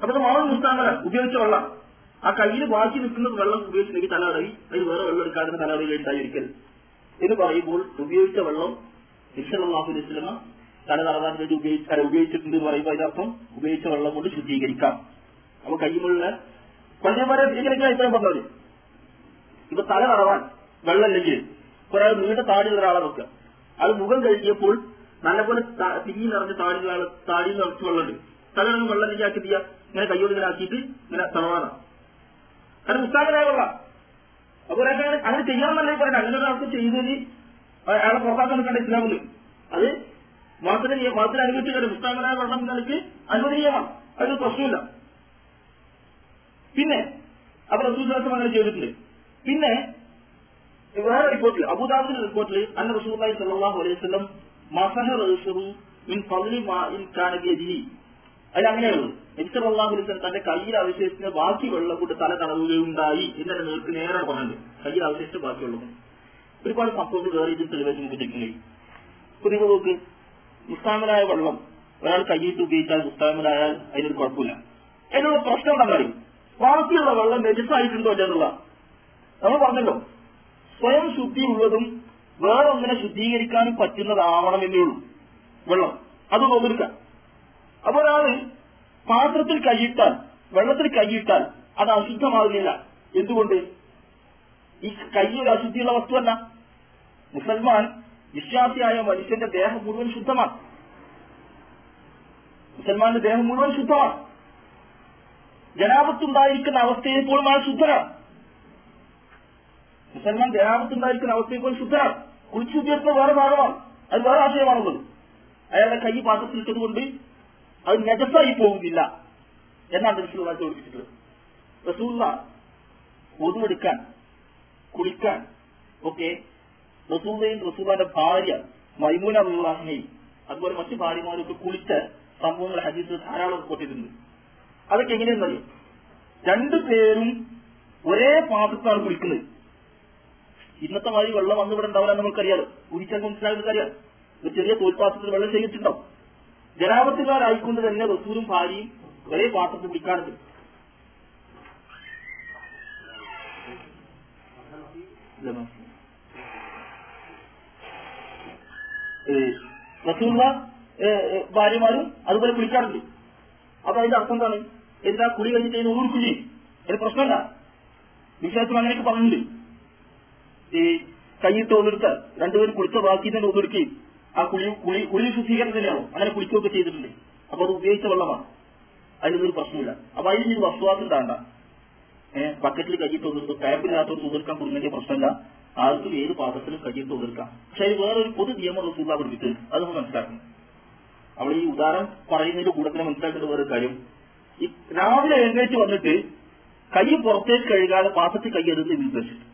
അപ്പൊ ഇത് വളരെ മുസ്താമല ഉപയോഗിച്ച വെള്ളം ആ കയ്യിൽ ബാക്കി നിൽക്കുന്നത് വെള്ളം ഉപയോഗിച്ചില്ലെങ്കിൽ തലടയി അതിൽ വേറെ വെള്ളം എടുക്കാതെ തലടയിൽ ഉണ്ടായിരിക്കൽ എന്ന് പറയുമ്പോൾ ഉപയോഗിച്ച വെള്ളം നിശ്ചലാഹുലിസ്ലമ തല നടന്നാൻ വേണ്ടി ഉപയോഗിച്ച് അല്ല, ഉപയോഗിച്ചിട്ടുണ്ട് എന്ന് പറയുമ്പോൾ അതിനർത്ഥം ഉപയോഗിച്ച വെള്ളം കൊണ്ട് ശുദ്ധീകരിക്കാം അപ്പൊ കയ്യുമുള്ള പഞ്ചമാരെ സ്വീകരിക്കാൻ ഇത്രയും പറഞ്ഞത് ഇപ്പൊ തല നടവാൻ വെള്ളമില്ലെങ്കിൽ ഒരാൾ നീണ്ട താടിയുള്ള ഒരാളെ വെക്കുക അത് മുഖം കഴുകിയപ്പോൾ നല്ലപോലെ ത- തിങ്ങി നിറഞ്ഞ താടിയുള്ള ആള് താടിയിൽ നിറച്ച് വെള്ളമുണ്ട് തലയിൽ വെള്ളം ഇല്ലെങ്കിൽ ആക്കി ചെയ്യാ ഇങ്ങനെ കയ്യോട് ഇങ്ങനെ ആക്കിയിട്ട് ഇങ്ങനെ തളവാനാണ് അത് മുസ്താഖനായ വെള്ളം അപ്പൊ ഒരാൾക്ക് അങ്ങനെ അങ്ങനെ ചെയ്യാമെന്നല്ലേ പറയണ്ട അങ്ങനെ ഒരാൾക്ക് ചെയ്തതിന് അയാളെ പുറത്താക്കാൻ നിൽക്കേണ്ട ഇസ്ലാമിൽ അത് മതത്തിന് നിയ- മതത്തിന് അനുവദിച്ചിട്ടുണ്ട് മുസ്താഖനായ വെള്ളം എന്ന നിലയ്ക്ക് അനുവദനീയമാണ് അതൊരു പ്രശ്നമില്ല പിന്നെ അപ്പൊ റസൂൽ ദിവസം അങ്ങനെ ചെയ്തിട്ടുണ്ട് പിന്നെ വേറെ റിപ്പോർട്ടിൽ അബുദാബിന്റെ റിപ്പോർട്ടിൽ അന്ന റസൂലി സല്ലാഹു അലൈഹി വസല്ലം മസഹ റസൂലു മിൻ ഫضل മാഇൻ കാന ബിയദിഹി അതിൽ അങ്ങനെയുള്ളൂ നബി സല്ലല്ലാഹു അലൈഹി വസല്ലം തന്റെ കയ്യിൽ അവശേഷിച്ച ബാക്കി വെള്ളം കൊണ്ട് തല തടവുകയുണ്ടായി എന്നെ നേർക്ക് നേരെ പറഞ്ഞത് കയ്യിൽ അവശേഷിച്ച ബാക്കി വെള്ളം കൊണ്ട്. ഒരുപാട് സംഭവങ്ങൾ വേറെ ഇതിൽ തെളിവായിട്ട് നമുക്ക് എടുക്കാൻ കഴിയും ഇപ്പൊ നിങ്ങൾ നോക്ക് മുസ്താമലായ വെള്ളം ഒരാൾ കയ്യിട്ട് ഉപയോഗിച്ചാൽ മുസ്താമലായാൽ അതിനൊരു കുഴപ്പമില്ല അതിനുള്ള പ്രശ്നം എന്താ പറയും ബാക്കിയുള്ള വെള്ളം രജസായിട്ടുണ്ടോ എന്നുള്ള നമ്മൾ പറഞ്ഞല്ലോ സ്വയം ശുദ്ധിയുള്ളതും വേറെ ഒന്നിനെ ശുദ്ധീകരിക്കാനും പറ്റുന്നതാവണമെന്നേ ഉള്ളൂ വെള്ളം അത് നോക്കിയെടുക്കാം അപ്പൊ ഒരാള് പാത്രത്തിൽ കൈയിട്ടാൽ വെള്ളത്തിൽ കൈയിട്ടാൽ അത് അശുദ്ധമാകുന്നില്ല എന്തുകൊണ്ട് ഈ കൈ ഒരു അശുദ്ധിയുള്ള വസ്തുവല്ല മുസൽമാൻ വിശ്വാസിയായ മനുഷ്യന്റെ ദേഹം മുഴുവൻ ശുദ്ധമാണ് മുസൽമാന്റെ ദേഹം മുഴുവൻ ശുദ്ധമാണ് ജനാപത്തുണ്ടായിരിക്കുന്ന അവസ്ഥയെ പോലും അയാൾ ശുദ്ധനാണ് മുസൽമാൻ ജനാപത്തുണ്ടായിരിക്കുന്ന അവസ്ഥയെ പോലും ശുദ്ധനാണ് കുളിച്ചുദ്യോഗത്തിന് വേറെ ഭാഗമാണ് അത് വേറെ ആശയമാണുള്ളത് അയാളുടെ കൈ പാത്രത്തിലിട്ടത് കൊണ്ട് അത് നജസായി പോകുന്നില്ല എന്നാണ് റസൂള്ള ചോദിച്ചിട്ടുള്ളത് റസൂള്ള ഒതുവെടുക്കാൻ കുളിക്കാൻ ഒക്കെ റസൂള്ളയും റസൂള്ളന്റെ ഭാര്യ മൈമൂന അള്ളാഹിനെയും അതുപോലെ മറ്റു ഭാര്യമാരൊക്കെ കുളിച്ച സംഭവങ്ങൾ ഹദീസ് ധാരാളം റിപ്പോർട്ടിട്ടുണ്ട് അതൊക്കെ എങ്ങനെയെന്നറിയോ രണ്ടു പേരും ഒരേ പാത്രത്താണ് കുളിക്കുന്നത് ഇന്നത്തെ മാതിരി വെള്ളം വന്ന് ഇവിടെ ഉണ്ടാവില്ല നമുക്കറിയാലോ കുടിച്ചാൽ മനസ്സിലാകുന്നറിയാം ഒരു ചെറിയ തോൽപാത്രത്തിൽ വെള്ളം ചെയ്തിട്ടുണ്ടാവും ജനാപത്തുകാരായിക്കൊണ്ട് തന്നെ റസൂലും ഭാര്യയും ഒരേ പാത്രത്തിൽ കുടിക്കാറുണ്ട് റസൂല ഭാര്യമാരും അതുപോലെ കുളിക്കാറുണ്ട് അപ്പൊ അതിന്റെ അർത്ഥം എന്താണ് എന്താ കുളി കഴിഞ്ഞിട്ട് അതിന് ഊർക്ക് ചെയ്യും ഒരു പ്രശ്നമല്ല വിശ്വാസം അങ്ങനെയൊക്കെ പറഞ്ഞിട്ടുണ്ട് ഈ കൈയിട്ട് ഒന്നെടുത്ത് രണ്ടുപേരും കുളിച്ച ബാക്കി തന്നെ ഒന്നെടുക്കുകയും ആ കുളി കുളി കുളി ശുദ്ധീകരണം തന്നെയാണോ അങ്ങനെ കുളിക്കുകയൊക്കെ ചെയ്തിട്ടുണ്ട് അപ്പൊ അത് ഉപയോഗിച്ച വെള്ളമാണ് അതിനൊന്നും പ്രശ്നമില്ല അപ്പൊ അതിന് ഇത് വസ്തുവാസം താണ്ട ഏഹ് ബക്കറ്റിൽ കൈയിട്ട് ഒന്നെടുത്ത് ടാപ്പിനകത്തോട് ഒന്നെടുക്കാൻ കൊടുക്കുന്നതിന്റെ പ്രശ്നമില്ല ആർക്കും ഏത് പാത്രത്തിലും കൈയിട്ട് ഒന്നെടുക്കാം പക്ഷെ അത് വേറൊരു പൊതു നിയമം റസൂല പഠിപ്പിച്ചത് അത് നമ്മൾ മനസ്സിലാക്കണം അവൾ ഈ ഉദാഹരണം പറയുന്നതിന്റെ കൂടെ തന്നെ മനസ്സിലാക്കേണ്ട വേറൊരു കാര്യം ഈ രാവിലെ എഴുന്നേറ്റ് വന്നിട്ട് കൈ പുറത്തേക്ക് കഴുകാതെ പാത്രത്തിൽ കൈയെടുത്ത് നിർദ്ദേശിച്ചു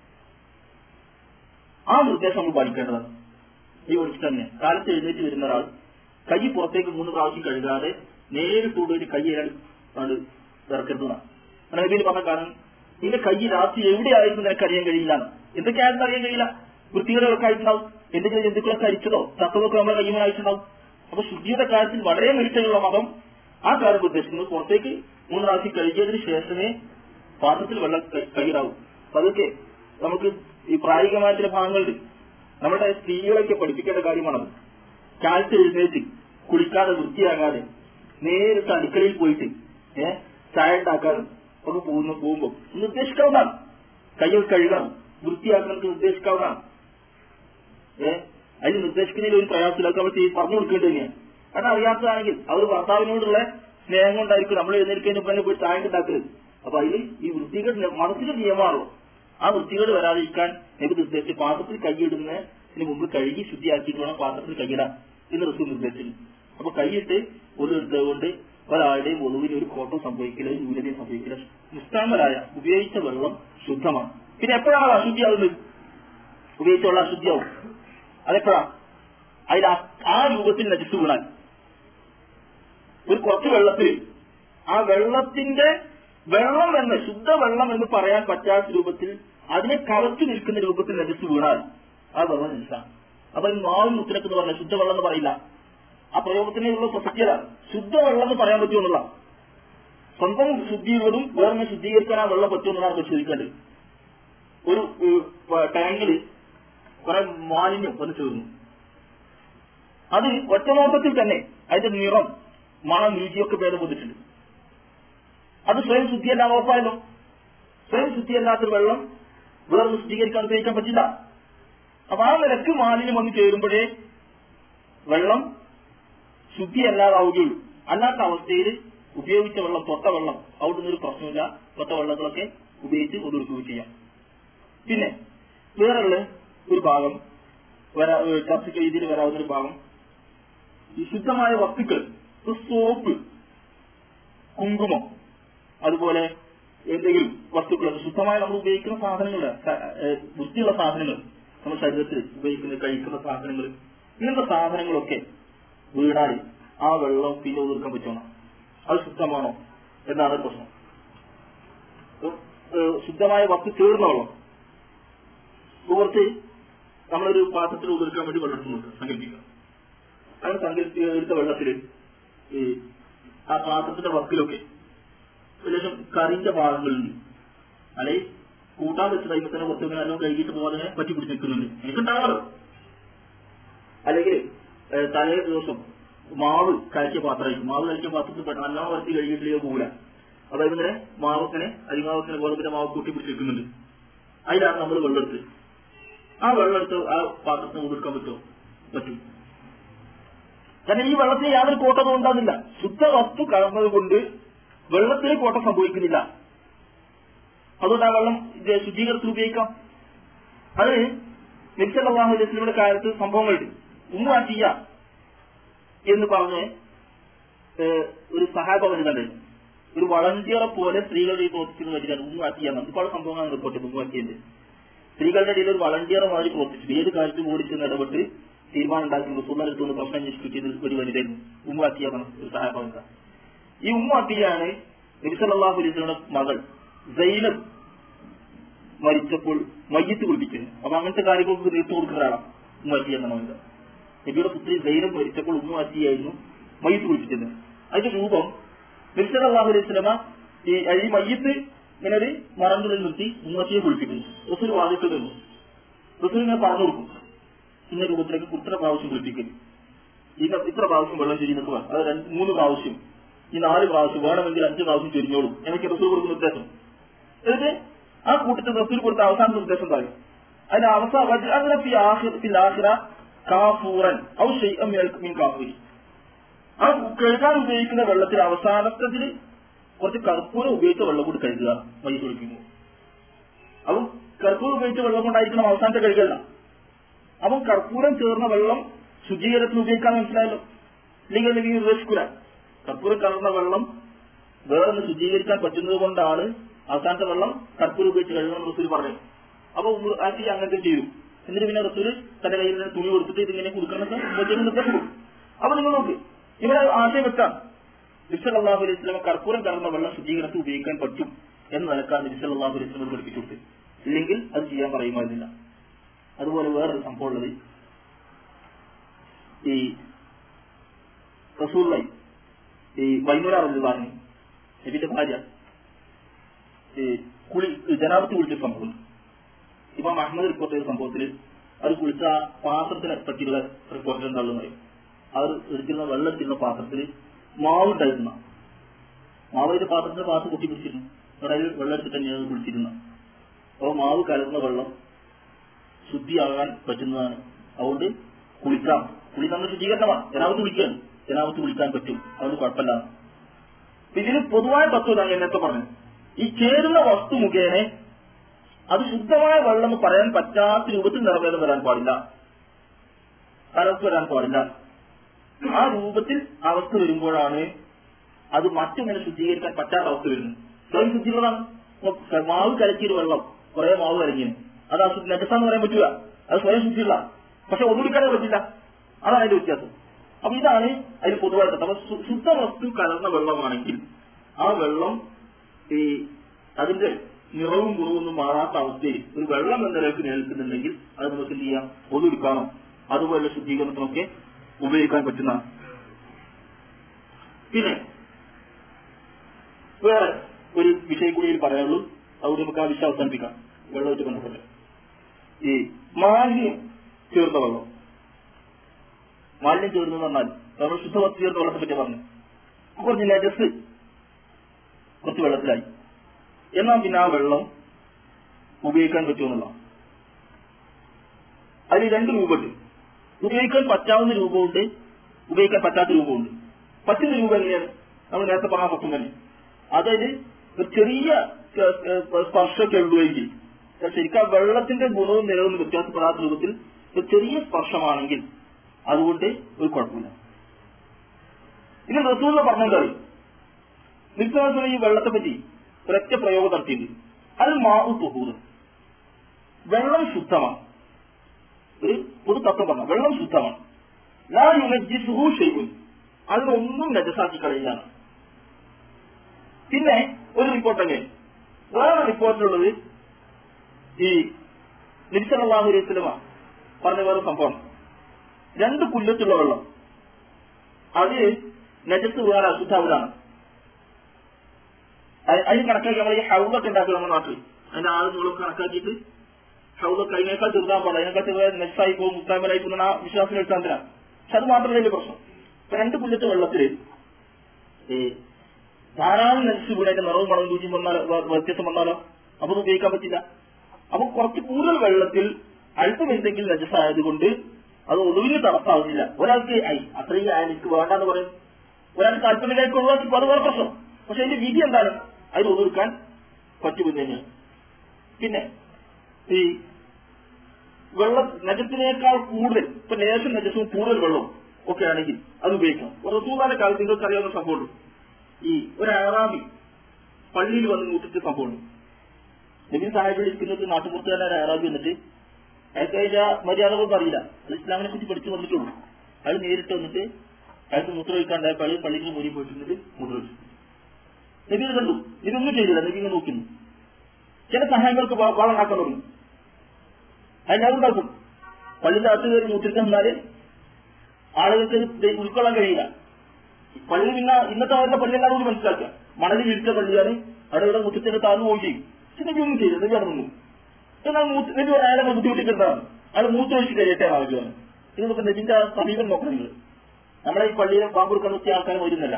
ആ നിർദ്ദേശം നമ്മൾ പഠിക്കേണ്ടതാണ് ഈ ഒഴിച്ച് തന്നെ കാലത്ത് എഴുന്നേറ്റ് വരുന്ന ഒരാൾ കൈ പുറത്തേക്ക് മൂന്ന് പ്രാവശ്യം കഴുകാതെ നേരിട്ട് കൊണ്ടുപോയി കൈ അത് ഇറക്കരുതാണ് നബിയിൽ പറഞ്ഞ കാരണം നിന്റെ കൈ രാത്രി എവിടെയായിരുന്നു നിനക്ക് അറിയാൻ കഴിയില്ല എന്തൊക്കെയായിരുന്നു അറിയാൻ കഴിയില്ല വൃത്തികേടുകളൊക്കെ ആയിട്ടുണ്ടാവും എന്തെങ്കിലും ജന്തുക്കളൊക്കെ അരിച്ചതോ ചത്തതൊക്കെ നമ്മുടെ കയ്യുമേ ആയിട്ടുണ്ടാവും അപ്പൊ ശുദ്ധിയുടെ കാര്യത്തിൽ വളരെ മികച്ചുള്ള മതം ആ കാര്യം ഉദ്ദേശിക്കുന്നത് പുറത്തേക്ക് മൂന്ന് പ്രാവശ്യം കഴുകിയതിന് ശേഷമേ പാത്രത്തിൽ വെള്ളം കൈയിടാവൂ അപ്പൊ അതൊക്കെ നമുക്ക് ഈ പ്രായോഗികമായ ചില ഭാഗങ്ങളുണ്ട് നമ്മുടെ സ്ത്രീകളൊക്കെ പഠിപ്പിക്കേണ്ട കാര്യമാണത് കാലത്ത് എഴുന്നേറ്റ് കുളിക്കാതെ വൃത്തിയാകാതെ നേരിട്ട് അടുക്കളയിൽ പോയിട്ട് ഏഹ് ചായ ഉണ്ടാക്കാനും ഒക്കെ പോകുന്ന പോകുമ്പോൾ നിർദ്ദേശിക്കാവുന്നതാണ് കയ്യിൽ കഴുകണം വൃത്തിയാക്കണം നിർദ്ദേശിക്കാവുന്നതാണ് ഏഹ് അതിന് നിർദ്ദേശിക്കുന്നതിൽ ഒരു പ്രയാസമില്ല നമ്മൾ ചെയ്ത് പറഞ്ഞു കൊടുക്കേണ്ടത് തന്നെയാണ് കാരണം അറിയാത്തതാണെങ്കിൽ അവർ ഭർത്താവിനോടുള്ള സ്നേഹം കൊണ്ടായിരിക്കും നമ്മൾ എഴുന്നേൽക്കുന്നതിന് മുമ്പ് തന്നെ പോയി ചായ ഉണ്ടാക്കരുത് അപ്പൊ അതിൽ ഈ വൃത്തികേട് മനസ്സിന്റെ നിയമമാണല്ലോ ആ വൃത്തികേട് വരാതിരിക്കാൻ എനിക്ക് നിർദ്ദേശിച്ചു പാത്രത്തിൽ കൈയിടുന്നതിന് മുമ്പ് കഴുകി ശുദ്ധിയാക്കിയിട്ട് വേണം പാത്രത്തിൽ കൈയിടാൻ എന്ന് റസൂൽ നിർദ്ദേശിച്ചു അപ്പൊ കൈയിട്ട് ഒരു എടുത്തുകൊണ്ട് ഒരാളുടെയും ഒളിവിന് ഒരു കോട്ടം സംഭവിക്കില്ല ഒരു ന്യൂനതയും സംഭവിക്കില്ല മുസ്താമലായ ഉപയോഗിച്ച വെള്ളം ശുദ്ധമാണ് പിന്നെ എപ്പോഴാണ് അശുദ്ധിയാവുന്നത് ഉപയോഗിച്ച വെള്ളം അശുദ്ധിയാവും അതെപ്പോഴാ അതിൽ ആ രൂപത്തിൽ നജിച്ചു വീണാൽ ഒരു കുറച്ച് വെള്ളത്തിൽ ആ വെള്ളത്തിന്റെ വെള്ളം എന്ന് ശുദ്ധ വെള്ളം എന്ന് പറയാൻ പറ്റാത്ത രൂപത്തിൽ അതിനെ കവച്ചു നിൽക്കുന്ന രൂപത്തിൽ നജിച്ചു വീണാൽ ആ വെള്ളം നജിച്ചാണ് അപ്പൊ ഈ മാവും മുത്തിനൊക്കെ പറഞ്ഞ ശുദ്ധവെള്ളം എന്ന് പറയില്ല ആ പ്രയോഗത്തിനുള്ള പ്രസക്തിയതാണ് ശുദ്ധവെള്ളം എന്ന് പറയാൻ പറ്റുമെന്നുള്ള സ്വന്തം ശുദ്ധിയുള്ളതും വേറെ ശുദ്ധീകരിക്കാൻ ആ വെള്ളം പറ്റുമെന്നാണ് പരിശോധിക്കേണ്ടത് ഒരു ടാങ്കില് കുറെ മാലിന്യം വന്ന് ചേർന്നു അത് ഒറ്റ നോട്ടത്തിൽ തന്നെ അതിന്റെ നിറം മണം രുചിയൊക്കെ ഭേദം വന്നിട്ടുണ്ട് അത് സ്വയം ശുദ്ധിയല്ല ഉറപ്പായല്ലോ സ്വയം ശുദ്ധിയല്ലാത്ത വെള്ളം വേറെ ശുദ്ധീകരിക്കാൻ ഉപയോഗിക്കാൻ പറ്റില്ല അപ്പൊ ആ നിരക്ക് മാലിന്യം വന്ന് ചേരുമ്പോഴേ വെള്ളം ശുദ്ധിയല്ലാതാവുകയുള്ളൂ അല്ലാത്ത അവസ്ഥയിൽ ഉപയോഗിച്ച വെള്ളം തൊട്ട വെള്ളം അവിടെ നിന്നൊരു പ്രശ്നമില്ല തൊട്ട വെള്ളങ്ങളൊക്കെ ഉപയോഗിച്ച് ഒതുക്കുകയും ചെയ്യാം പിന്നെ വേറെയുള്ള ഒരു ഭാഗം വരാ ചർച്ചയ്ക്ക് രീതിയിൽ വരാവുന്ന ഒരു ഭാഗം ഈ ശുദ്ധമായ വസ്തുക്കൾ സോപ്പ് കുങ്കുമം അതുപോലെ എന്തെങ്കിലും വസ്തുക്കൾ ശുദ്ധമായ നമ്മൾ ഉപയോഗിക്കുന്ന സാധനങ്ങൾ വൃത്തിയുള്ള സാധനങ്ങൾ നമ്മുടെ ശരീരത്തിൽ ഉപയോഗിക്കുന്ന കഴിക്കുന്ന സാധനങ്ങൾ ഇങ്ങനത്തെ സാധനങ്ങളൊക്കെ വീണാൽ ആ വെള്ളം പിന്നെ ഒതുക്കാൻ പറ്റണം അത് ശുദ്ധമാണോ എന്നാണ് പ്രശ്നം ശുദ്ധമായ വസ്തു ചേർന്ന വെള്ളം കുറച്ച് നമ്മളൊരു പാത്രത്തിൽ ഒതുക്കാൻ വേണ്ടി വെള്ളം എടുക്കുന്നുണ്ട് സങ്കല്പിക്കുക അങ്ങനെ സങ്കല്പി എടുത്ത വെള്ളത്തിൽ ഈ ആ പാത്രത്തിന്റെ വക്കിലൊക്കെ ഏകദേശം കറിന്റെ ഭാഗങ്ങളുണ്ട് അല്ലെ കൂട്ടാൻ വെച്ച ടൈമിൽ തന്നെ കുറച്ച് നേരം കഴുകിയിട്ട് പോകാതെ പറ്റി പിടിച്ച് നിൽക്കുന്നുണ്ട് എനിക്കുണ്ടാവാറോ അല്ലെങ്കിൽ തലേ ദിവസം മാവ് കഴിച്ച പാത്രമായിരിക്കും മാവ് കഴിച്ച പാത്രത്തിൽ നല്ലോണം വരത്തി കഴുകിയിട്ടില്ലെങ്കിൽ പോകില്ല അതായത് ഇങ്ങനെ മാവക്കനെ അരിമാവക്കനെ ഗോതമ്പിന്റെ മാവ് കൂട്ടി പിടിച്ച് നിൽക്കുന്നുണ്ട് അതിലാണ് നമ്മൾ വെള്ളം എടുത്ത് ആ വെള്ളം എടുത്ത് ആ പാത്രത്തിന് കൊടുക്കാൻ പറ്റുമോ പറ്റും കാരണം ഈ വെള്ളത്തിന് യാതൊരു കോട്ടവും ഉണ്ടാകുന്നില്ല ശുദ്ധ വസ്തു കലർന്നത് കൊണ്ട് വെള്ളത്തിന് കോട്ടം സംഭവിക്കുന്നില്ല അതുകൊണ്ട് ആ വെള്ളം ശുദ്ധീകരണത്തിൽ ഉപയോഗിക്കാം അതിന് നിശ്ചലാഹു അലൈസ്ലിമിന്റെ കാര്യത്തിൽ സംഭവങ്ങളുണ്ട് ഉമ്മാറ്റിയ എന്ന് പറഞ്ഞ് ഒരു സഹാബ വനിതണ്ട് ഒരു വളണ്ടിയറെ പോലെ സ്ത്രീകളുടെ ഈ പ്രവർത്തിക്കുന്ന വരികയാണ് ഉമ്മാറ്റിയ ഒരുപാട് സംഭവങ്ങളാണ് റിപ്പോർട്ട് ചെയ്തത് ഉമ്മാറ്റിയന്റെ സ്ത്രീകളുടെ ഇടയിൽ ഒരു വളണ്ടിയറെ മാതിരി പ്രവർത്തിച്ചു ഏത് കാര്യത്തിൽ ഓടിച്ചെന്ന് ഇടപെട്ട് തീരുമാനം ഉണ്ടാക്കി റസൂലിനടുത്ത് നിന്ന് പ്രശ്നം അന്വേഷിക്കുന്നത് ഒരു വനിതയായിരുന്നു ഉമ്മാറ്റിയ ഒരു സഹാബ വനിത ഈ ഉമ്മാറ്റിയാണ് നബിസല്ലാഹു അലൈഹിയുടെ മകൾ സൈനബ് മരിച്ചപ്പോൾ മയ്യത്ത് കുളിപ്പിക്കുന്നു അപ്പൊ അങ്ങനത്തെ കാര്യങ്ങൾക്ക് തീർത്തു കൊടുക്കുന്ന ഒരാളാണ് ഉമ്മാറ്റി എന്ന വനിത നബിയുടെ പുത്രി സൈനബ് മരിച്ചപ്പോൾ ഉമ്മാറ്റിയായിരുന്നു മയ്യത്ത് കുളിപ്പിച്ചത് അതിന്റെ രൂപം നബിസല്ലാഹു അലൈഹി സ്വലമ ഈ ഈ മയ്യത്ത് ഇങ്ങനെ ഒരു മറന്നുള്ളിൽ നിർത്തി ഉമ്മത്തിയെ കുളിപ്പിക്കുന്നു റസൂൽ വാദിച്ചു നിന്നു റസൂൽ ഇങ്ങനെ പറഞ്ഞു കൊടുക്കും ഇന്ന രൂപത്തിലേക്ക് ഇത്ര പ്രാവശ്യം കുളിപ്പിക്കുന്നു ഇന്ന ഇത്ര പ്രാവശ്യം വെള്ളം ചൊരിയുന്നത് അത് രണ്ട് മൂന്ന് പ്രാവശ്യം ഈ നാല് പ്രാവശ്യം വേണമെങ്കിൽ അഞ്ച് പ്രാവശ്യം ചൊരിഞ്ഞോളും എനിക്ക് റസൂൽ കൊടുക്കുന്ന നിർദ്ദേശം എന്നിട്ട് ആ കൂട്ടത്തിൽ റസൂൽ കൊടുത്ത അവസാന നിർദ്ദേശം പറയും അതിന്റെ അവസാന കാഫൂറൻ ഔ ഷെയ്അം മിൻ കാഫൂരി ആ കഴുകാൻ ഉപയോഗിക്കുന്ന വെള്ളത്തിൽ അവസാനത്തിൽ കുറച്ച് കർപ്പൂരം ഉപയോഗിച്ച വെള്ളം കൂടി കഴുകുക മൈ കുളിക്കുമ്പോൾ അപ്പം കർപ്പൂരം ഉപയോഗിച്ച വെള്ളം കൊണ്ടായിരിക്കണം അവസാനത്തെ കഴുകല്ല അപ്പം കർപ്പൂരം ചേർന്ന വെള്ളം ശുചീകരണത്തിന് ഉപയോഗിക്കാൻ മനസ്സിലായല്ലോ ഇല്ലെങ്കിൽ അല്ലെങ്കിൽ ഉപേക്ഷിക്കൂല കർപ്പൂരം കലർന്ന വെള്ളം വേറൊന്ന് ശുചീകരിക്കാൻ പറ്റുന്നത് കൊണ്ടാണ് അവസാനത്തെ വെള്ളം കർപ്പൂരം ഉപയോഗിച്ച് കഴുകണം റസൂൽ പറഞ്ഞു അപ്പൊ ആക്കി അങ്ങനത്തെ ചെയ്തു എന്നിട്ട് പിന്നെ റസൂൽ തന്റെ കയ്യിൽ നിന്ന് തുണി കൊടുത്തിട്ട് ഇതിങ്ങനെ കൊടുക്കണമെന്ന് ഉമ്മച്ചേരി നിർദ്ദേശം കൊടുക്കും അപ്പൊ നിങ്ങൾ നോക്ക് ഇവിടെ ആശയം വെക്കാം നിശ്ചൽ അള്ളാഹു അലൈഹി സ്വലമ കർപ്പൂരം കലർന്ന വെള്ളം ശുചീകരണത്തിൽ ഉപയോഗിക്കാൻ പറ്റും എന്ന് നിലക്കാണ് നിശ്ചൽ അള്ളാഹു അലൈഹി സ്വലം പഠിപ്പിച്ചു കൊടുത്തത് ഇല്ലെങ്കിൽ അത് ചെയ്യാൻ പറയുമായിരുന്നില്ല അതുപോലെ വേറൊരു സംഭവം ഉള്ളത് ഈ റസൂള്ളി ഈ വൈകുന്നേരം അറിഞ്ഞതാണ് നബിന്റെ ഭാര്യ ഈ കുളി ജനാപത്ത് കുളിച്ച സംഭവം ഇമാം അഹമ്മദ് റിപ്പോർട്ട് ചെയ്ത സംഭവത്തിൽ അത് കുളിച്ച ആ പാത്രത്തിനെ പറ്റിയുള്ള റിപ്പോർട്ട് എന്താണെന്ന് പറയും അവർ എടുത്തിരുന്ന വെള്ളം എടുത്തിരുന്ന പാത്രത്തിൽ മാവ് ഉണ്ടായിരുന്ന മാവിന്റെ പാത്രത്തിന്റെ പാത്രം കുട്ടി പിടിച്ചിരുന്നു കടയിൽ വെള്ളം എടുത്തിട്ട് തന്നെയാണ് കുളിച്ചിരുന്നത് അപ്പോൾ മാവ് കലർന്ന വെള്ളം ശുദ്ധിയാകാൻ പറ്റുന്നതാണ് അതുകൊണ്ട് കുളിക്കാം കുളി നമ്മുടെ ശുചീകരണമാണ് ജനാപത്ത് കുളിക്കുകയാണ് ജനാപത്ത് കുളിക്കാൻ പറ്റും അതുകൊണ്ട് കുഴപ്പമില്ല ഇതിന് പൊതുവായ തത്വം ഞാൻ നേരത്തെ പറഞ്ഞു ഈ ചേരുന്ന വസ്തു മുഖേന അത് ശുദ്ധമായ വെള്ളം എന്ന് പറയാൻ പറ്റാത്ത രൂപത്തിൽ നിറവേദം വരാൻ പാടില്ല കലർത്ത് വരാൻ പാടില്ല ആ രൂപത്തിൽ അവസ്ഥ വരുമ്പോഴാണ് അത് മറ്റൊന്നിനെ ശുദ്ധീകരിക്കാൻ പറ്റാത്ത അവസ്ഥ വരുന്നത് സ്വയം ശുദ്ധിയുള്ളതാണ് മാവ് കലക്കിയൊരു വെള്ളം കുറെ മാവ് കലങ്ങിന് അത് ആ നെഗസാന്ന് പറയാൻ പറ്റില്ല അത് സ്വയം ശുദ്ധിയുള്ള പക്ഷെ ഒന്നുകിക്കാനേ പറ്റില്ല അതാണ് അതിന്റെ വ്യത്യാസം അപ്പൊ ഇതാണ് അതിന് പൊതുവായിട്ട് അപ്പൊ ശുദ്ധ വസ്തു കലർന്ന വെള്ളമാണെങ്കിൽ ആ വെള്ളം ഈ അതിന്റെ നിറവും മുറിവൊന്നും മാറാത്ത അവസ്ഥയിൽ ഒരു വെള്ളം എന്ന നിലയ്ക്ക് നിലനിൽക്കുന്നുണ്ടെങ്കിൽ അത് നമുക്ക് എന്ത് ചെയ്യാം ഒതുക്കാനോ അതുപോലെ ശുദ്ധീകരണത്തിനൊക്കെ ഉപയോഗിക്കാൻ പറ്റുന്ന പിന്നെ വേറെ ഒരു വിഷയം കൂടി ഇതിൽ പറയാനുള്ളൂ അതുകൊണ്ട് നമുക്ക് ആ വിഷയം അവസാനിപ്പിക്കാം വെള്ളമായിട്ട് ബന്ധപ്പെട്ട് ഈ മാലിന്യം ചേർന്ന വെള്ളം മാലിന്യം ചേർന്ന് പറഞ്ഞാൽ നമ്മൾ ശുദ്ധവസ്തു ചേർന്ന വെള്ളത്തെ പറ്റി പറഞ്ഞു കുറച്ച് നജസ് കുറച്ച് വെള്ളത്തിലായി എന്നാൽ പിന്നെ ആ വെള്ളം ഉപയോഗിക്കാൻ പറ്റുമെന്നുള്ള അതിൽ രണ്ട് രൂപമുണ്ട് ഉപയോഗിക്കാൻ പറ്റാവുന്ന രൂപമുണ്ട് ഉപയോഗിക്കാൻ പറ്റാത്ത രൂപമുണ്ട് പറ്റുന്ന രൂപം എങ്ങനെയാണ് നമ്മൾ നേരത്തെ പറഞ്ഞ പറ്റും തന്നെ അതായത് ഒരു ചെറിയ ഏഹ്, ഏഹ്, സ്പർശമൊക്കെ ഉള്ളുവെങ്കിൽ ശരിക്കും ആ വെള്ളത്തിന്റെ ഗുണവും നിലവും വ്യത്യാസപ്പെടാത്ത രൂപത്തിൽ ഒരു ചെറിയ സ്പർശമാണെങ്കിൽ അതുകൊണ്ട് ഒരു കുഴപ്പമില്ല ഇനി റസൂല പറഞ്ഞെന്തായി നിസ്സാസന ഈ വെള്ളത്തെ പറ്റി ഒരൊറ്റ പ്രയോഗം നടത്തിയിട്ടുണ്ട് അത് മാവു തുഹൂറ് വെള്ളം ശുദ്ധമാണ് ഒരു പൊതു തത്വം പറഞ്ഞ വെള്ളം ശുദ്ധമാണ് ലാ യുനജ്ജിസുഹു ഷൈഉൻ അതിനൊന്നും നജസാക്കി കളയില്ലാണ് പിന്നെ ഒരു റിപ്പോർട്ട് അങ്ങനെ വേറെ റിപ്പോർട്ടിലുള്ളത് ഈ നിരിസലാഹുര്യത്തിലുമാ പറഞ്ഞ വേറെ സംഭവം രണ്ട് പുല്ലത്തുള്ള വെള്ളം അത് നജസ് വേറെ അശുദ്ധാവിലാണ് അതിന് കണക്കാക്കി നമ്മൾ ഈ ഹൗദൊക്കെ ഉണ്ടാക്കും നമ്മുടെ നാട്ടിൽ അതിന്റെ ആള് മൂലം കണക്കാക്കിയിട്ട് ഹൗദൊക്കെ അതിനേക്കാൾ ചെറുതാൻ പാടില്ല അതിനേക്കാൾ ചെറുതായി നെസ്സായി പോകും മുത്താമലായി പോകുന്ന ആ വിശ്വാസത്തിന് അടിസ്ഥാനത്തിലാണ് പക്ഷെ അത് മാത്രമല്ല വലിയ പ്രശ്നം ഇപ്പൊ രണ്ട് പുല്ലത്തെ വെള്ളത്തില് ഈ ധാരാളം നെൽസ് വീണ് അതിന്റെ നിറവും മണവും രുചിയും വന്നാലോ വ- വ്യത്യാസം വന്നാലോ അപ്പൊ അത് ഉപയോഗിക്കാൻ പറ്റില്ല അപ്പൊ കുറച്ച് കൂടുതൽ വെള്ളത്തിൽ അല്പം എന്തെങ്കിലും നജസായതുകൊണ്ട് അത് ഒതുവിന് തടസ്സാവുന്നില്ല ഒരാൾക്ക് ഐ അത്രയും ആയാലും എനിക്ക് വേണ്ടാന്ന് പറയും ഒരാൾക്ക് താല്പര്യമില്ലായിട്ട് ഒഴിവാക്കി അത് വേറെ പ്രശ്നം പക്ഷെ അതിന്റെ വിധി എന്താണ് അതിൽ ഒതുക്കാൻ പറ്റുമെന്ന് തന്നെയാണ് പിന്നെ ഈ വെള്ളം നജത്തിനേക്കാൾ കൂടുതൽ ഇപ്പൊ ലേശം നജസും കൂടുതൽ വെള്ളവും ഒക്കെ ആണെങ്കിൽ അത് ഉപയോഗിക്കാം റസൂദാന്റെ കാലത്ത് നിങ്ങൾക്ക് അറിയാവുന്ന സംഭവമുണ്ട് ഈ ഒരു അറാബി പള്ളിയിൽ വന്ന് മൂട്ടിച്ച സംഭവമുണ്ട് നബിൻ സാഹിബിൽ ഇരിക്കുന്നത് നാട്ടുപുറത്തുകാരൻ ഒരു അറാബി വന്നിട്ട് അയാൾക്ക് അതിന്റെ മര്യാദകളൊന്നും അറിയില്ല അത് ഇസ്ലാമിനെ കുറിച്ച് പഠിച്ചു വന്നിട്ടുള്ളൂ അയാൾ നേരിട്ട് വന്നിട്ട് അയാൾക്ക് മൂത്രമൊഴിക്കാണ്ടായപ്പോൾ അയാൾ പള്ളിക്ക് മുന്നിൽ പോയിട്ടുണ്ട് മൂത്രമൊഴിച്ചു നബി ഇത് കണ്ടു ഇതൊന്നും ചെയ്തില്ല നബി ഇങ്ങനെ നോക്കുന്നു ചില സഹായങ്ങൾക്ക് വാളുണ്ടാക്കാൻ തുടങ്ങി അതിനകത്തുണ്ടാക്കും പള്ളിന്റെ അകത്ത് കയറി മൂത്രിക്കാൻ നിന്നാല് ആളുകൾക്ക് ഇത് ഉൾക്കൊള്ളാൻ കഴിയില്ല പള്ളി പിന്നെ ഇന്നത്തെ അവരുടെ പള്ളിയെല്ലാം കൂടി മനസ്സിലാക്കുക മണലിൽ ഇരിച്ച പള്ളിയാണ് അവിടെ ഇവിടെ മുറ്റത്തിന്റെ താഴ്ന്നു പോവുകയും ചെയ്യും പക്ഷെ നബി ഒന്നും ചെയ്യില്ല നബി അവിടെ നിന്നു എന്നാൽ മൂത്ത് നബി ഒരു അയാളെ ബുദ്ധിമുട്ടിക്കുന്നതാണ് അയാൾ മൂത്രമൊഴിച്ച് കഴിയട്ടെ ആവശ്യമാണ് ഇത് നമുക്ക് നബിന്റെ ആ സമീപം നോക്കണം നിങ്ങൾ നമ്മളെ ഈ പള്ളിയിലെ പാമ്പ് കൊടുക്കാൻ നിർത്തിയ ആൾക്കാർ വരുന്നില്ല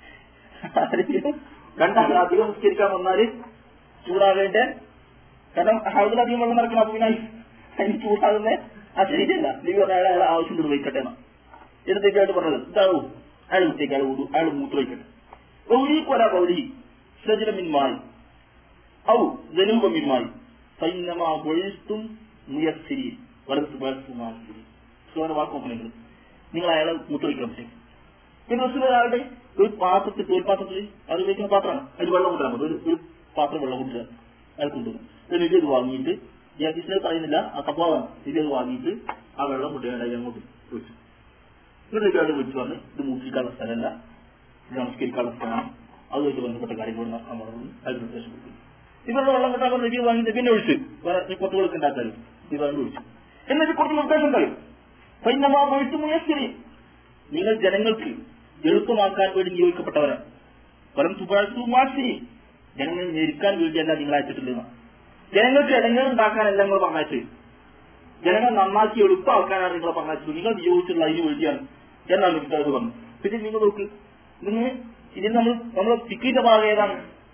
രണ്ടാമത് അധികം നിസ്കരിക്കാൻ വന്നാല് ചൂടാകേണ്ട കാരണം ഹൗസിലധികം വെള്ളം നടക്കണം അപ്പൊ പിന്നെ അതിന് ചൂടാകുന്ന ആ ശരിയല്ല നീ പറഞ്ഞ അയാളെ അയാളെ ആവശ്യം നിർവഹിക്കട്ടെ എന്നാ എന്നിട്ടേക്കായിട്ട് പറഞ്ഞത് ഇതാവൂ അയാൾ കുത്തിയേക്ക് അയാൾ ഊതു അയാൾ മൂത്രമൊഴിക്കട്ടെ ഗൗരി കൊല ഗൗരി സജനമിന്മായി ഔ ജനൂപമിന്മായി സൈന്യമാ ഒഴിത്തും മുയസ്സിരി വലത്ത് വലത്തുമാസിരി സുഖം വാക്ക് നോക്കണെങ്കിൽ നിങ്ങൾ അയാളെ മൂത്രമൊഴിക്കണം പക്ഷേ പിന്നെ റസൂൽ ഒരാളുടെ ഒരു പാത്രത്തിൽ തോൽപാത്രത്തിൽ അത് ഉപയോഗിക്കുന്ന പാത്രമാണ് അതിൽ വെള്ളം കൊണ്ടുവരാൻ മതി ഒരു ഒരു പാത്രം വെള്ളം കൊണ്ടുവരാൻ അയാൾ കൊണ്ടുവരും എന്നിട്ട് ഇത് വാങ്ങിയിട്ട് ഈ ഹദീസിനെ പറയുന്നില്ല ആ സംഭവമാണ് ഇത് അത് വാങ്ങിയിട്ട് ആ വെള്ളം കൊണ്ടുവരാൻ അയാൾ അങ്ങോട്ട് വെച്ചു എന്നിട്ട് അയാൾ വിളിച്ചു പറഞ്ഞ് ഇത് മൂക്കിക്കാനുള്ള സ്ഥലമല്ല ഇത് നമസ്കരിക്കാനുള്ള സ്ഥലമാണ് അതുമായിട്ട് ബന്ധപ്പെട്ട കാര്യങ്ങൾ നമ്മൾ അയാൾ നിർദ്ദേശം കൊടുക്കുന്നു ഇവരുടെ വെള്ളം കൊണ്ടാകുന്ന നബി വാങ്ങി പിന്നെ ഒഴിച്ചു വേറെ കൊത്തുകൾക്ക് ഉണ്ടാക്കാനും ഇത് വാങ്ങി ഒഴിച്ചു എന്നിട്ട് കുറച്ച് നിർദ്ദേശം പറയും പൈനമാ ഒഴിച്ചു മുയസ്സിരി നിങ്ങൾ ജനങ്ങൾക്ക് എളുപ്പമാക്കാൻ വേണ്ടി നിയോഗിക്കപ്പെട്ടവരാണ് പരം തുപാഴ്ത്തു മാസിരി ജനങ്ങളെ ഞെരുക്കാൻ വേണ്ടിയല്ല നിങ്ങൾ അയച്ചിട്ടില്ലെന്ന് ജനങ്ങൾക്ക് ഇടങ്ങൾ ഉണ്ടാക്കാനല്ല നിങ്ങൾ പറഞ്ഞയച്ചത് ജനങ്ങൾ നന്നാക്കി എളുപ്പമാക്കാനാണ് നിങ്ങൾ പറഞ്ഞത് നിങ്ങൾ നിയോഗിച്ചുള്ള അതിന് വേണ്ടിയാണ് എന്നാണ് കിട്ടാതെ പറഞ്ഞു പിന്നെ നിങ്ങൾ നോക്ക് നിങ്ങൾ ഇതിന് നമ്മൾ നമ്മൾ പിക്കിന്റെ ഭാഗം ഏതാണ്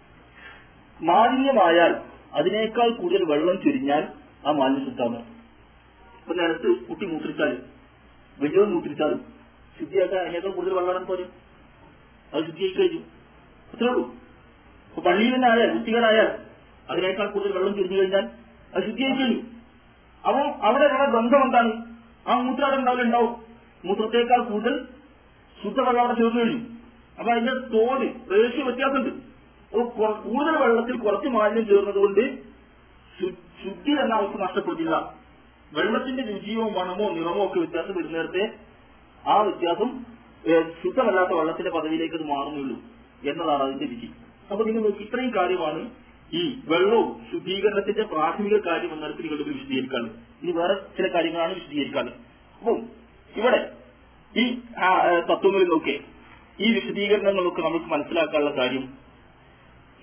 മാലിന്യമായാൽ അതിനേക്കാൾ കൂടുതൽ വെള്ളം ചുരിഞ്ഞാൽ ആ മാലിന്യം ശുദ്ധാണ് ഇപ്പൊ നേരത്ത് കുട്ടി മൂത്രിച്ചാലും വലിയവൻ മൂത്രിച്ചാലും ശുദ്ധിയാക്കാൻ അതിനേക്കാൾ കൂടുതൽ വെള്ളം പോലും അത് ശുദ്ധിയായി കഴിഞ്ഞു അത്രേ ഉള്ളൂ ഇപ്പൊ പള്ളിയിൽ തന്നെ ആയാൽ കുട്ടികളായാൽ അതിനേക്കാൾ കൂടുതൽ വെള്ളം ചുരിഞ്ഞു കഴിഞ്ഞാൽ അത് ശുദ്ധിയായി കഴിഞ്ഞു അപ്പൊ അവിടെ ഉള്ള ബന്ധം എന്താണ് ആ മൂത്രം അവിടെ ഉണ്ടാവില്ല ഉണ്ടാവും മൂത്രത്തേക്കാൾ കൂടുതൽ ശുദ്ധവെള്ളം അവിടെ ചേർന്ന് കഴിഞ്ഞു അപ്പൊ അതിന്റെ തോത് റേഷ്യ വ്യത്യാസമുണ്ട് അപ്പൊ കൊ- കൂടുതൽ വെള്ളത്തിൽ കുറച്ച് മാലിന്യം ചേർന്നതുകൊണ്ട് ശു- ശുദ്ധി എന്ന അവസ്ഥ നഷ്ടപ്പെടുന്നില്ല വെള്ളത്തിന്റെ രുചിയോ മണമോ നിറമോ ഒക്കെ വ്യത്യാസം വരുന്നേരത്തെ ആ വ്യത്യാസം ഏഹ്, ശുദ്ധമല്ലാത്ത വെള്ളത്തിന്റെ പദവിയിലേക്ക് അത് മാറുന്നുള്ളൂ എന്നതാണ് അതിന്റെ വിധി അപ്പൊ നിങ്ങൾ നോക്കി ഇത്രയും കാര്യമാണ് ഈ വെള്ളവും ശുദ്ധീകരണത്തിന്റെ പ്രാഥമിക കാര്യം എന്ന തരത്തിൽ നിങ്ങൾ വിശദീകരിക്കാനുള്ളത് ഇനി വേറെ ചില കാര്യങ്ങളാണ് വിശദീകരിക്കാനുള്ളത് അപ്പം ഇവിടെ ഈ ആ, ഏഹ്, തത്വങ്ങളിൽ നോക്കെ ഈ വിശദീകരണങ്ങളൊക്കെ നമുക്ക് മനസ്സിലാക്കാനുള്ള കാര്യം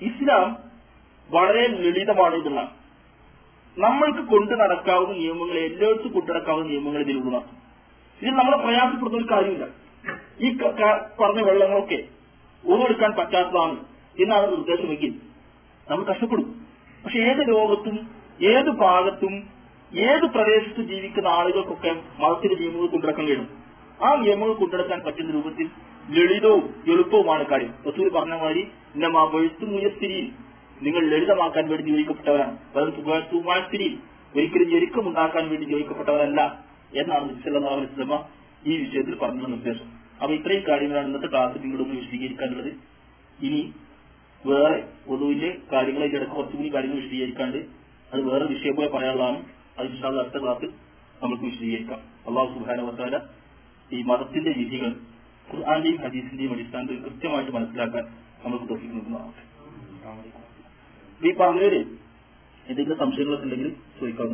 ഇസ്ലാം വളരെ ലളിതമാണ് എന്നുള്ളതാണ് നമ്മൾക്ക് കൊണ്ടു നടക്കാവുന്ന നിയമങ്ങൾ എല്ലായിടത്തും കൊണ്ടു നടക്കാവുന്ന നിയമങ്ങൾ ഇതിലുള്ളതാണ് ഇതിൽ നമ്മളെ പ്രയാസപ്പെടുന്ന ഒരു കാര്യമില്ല ഈ ക- ക- പറഞ്ഞ വെള്ളങ്ങളൊക്കെ ഒന്നെടുക്കാൻ പറ്റാത്തതാണ് എന്നാണ് നിർദ്ദേശമെങ്കിൽ നമ്മൾ കഷ്ടപ്പെടും പക്ഷെ ഏത് ലോകത്തും ഏത് ഭാഗത്തും ഏത് പ്രദേശത്ത് ജീവിക്കുന്ന ആളുകൾക്കൊക്കെ മതത്തിന്റെ നിയമങ്ങൾ കൊണ്ടുനടക്കാൻ കഴിയും ആ നിയമങ്ങൾ കൊണ്ടുനടക്കാൻ പറ്റുന്ന രൂപത്തിൽ ലളിതവും എളുപ്പവുമാണ് കാര്യം റസൂൽ പറഞ്ഞ മാതിരി ഇന്നമാ വെഴുത്തു മുയസ്ഥിരിയിൽ നിങ്ങൾ ലളിതമാക്കാൻ വേണ്ടി നിയോഗിക്കപ്പെട്ടവരാണ് തുമാസ്ഥിരിയിൽ ഒരിക്കലും ഞെരുക്കം ഉണ്ടാക്കാൻ വേണ്ടി നിയോഗിക്കപ്പെട്ടവരല്ല എന്നാണ് നബിസല്ലാഹു അലൈഹി വസല്ലമ ഈ വിഷയത്തിൽ പറഞ്ഞ നിർദ്ദേശം അപ്പൊ ഇത്രയും കാര്യങ്ങളാണ് ഇന്നത്തെ ക്ലാസ്സിൽ നിങ്ങളൊന്ന് വിശദീകരിക്കാനുള്ളത് ഇനി വേറെ പൊതുവിന്റെ കാര്യങ്ങൾ അതിന്റെ ഇടയ്ക്ക് കുറച്ചുകൂടി കാര്യങ്ങൾ വിശദീകരിക്കാണ്ട് അത് വേറെ വിഷയം പോലെ പറയാനുള്ളതാണ് അത് ഇൻഷാല്ല അടുത്ത ക്ലാസ്സിൽ നമുക്ക് വിശദീകരിക്കാം അള്ളാഹു സുബാന വസാല ഈ മതത്തിന്റെ രീതികൾ ഖുർആന്റെയും ഹദീസിന്റെയും അടിസ്ഥാനത്തിൽ കൃത്യമായിട്ട് മനസ്സിലാക്കാൻ നമുക്ക് തോന്നിക്കുന്നതാണ് ഈ പറഞ്ഞവര് എന്തെങ്കിലും സംശയങ്ങളൊക്കെ ഉണ്ടെങ്കിൽ ചോദിക്കാം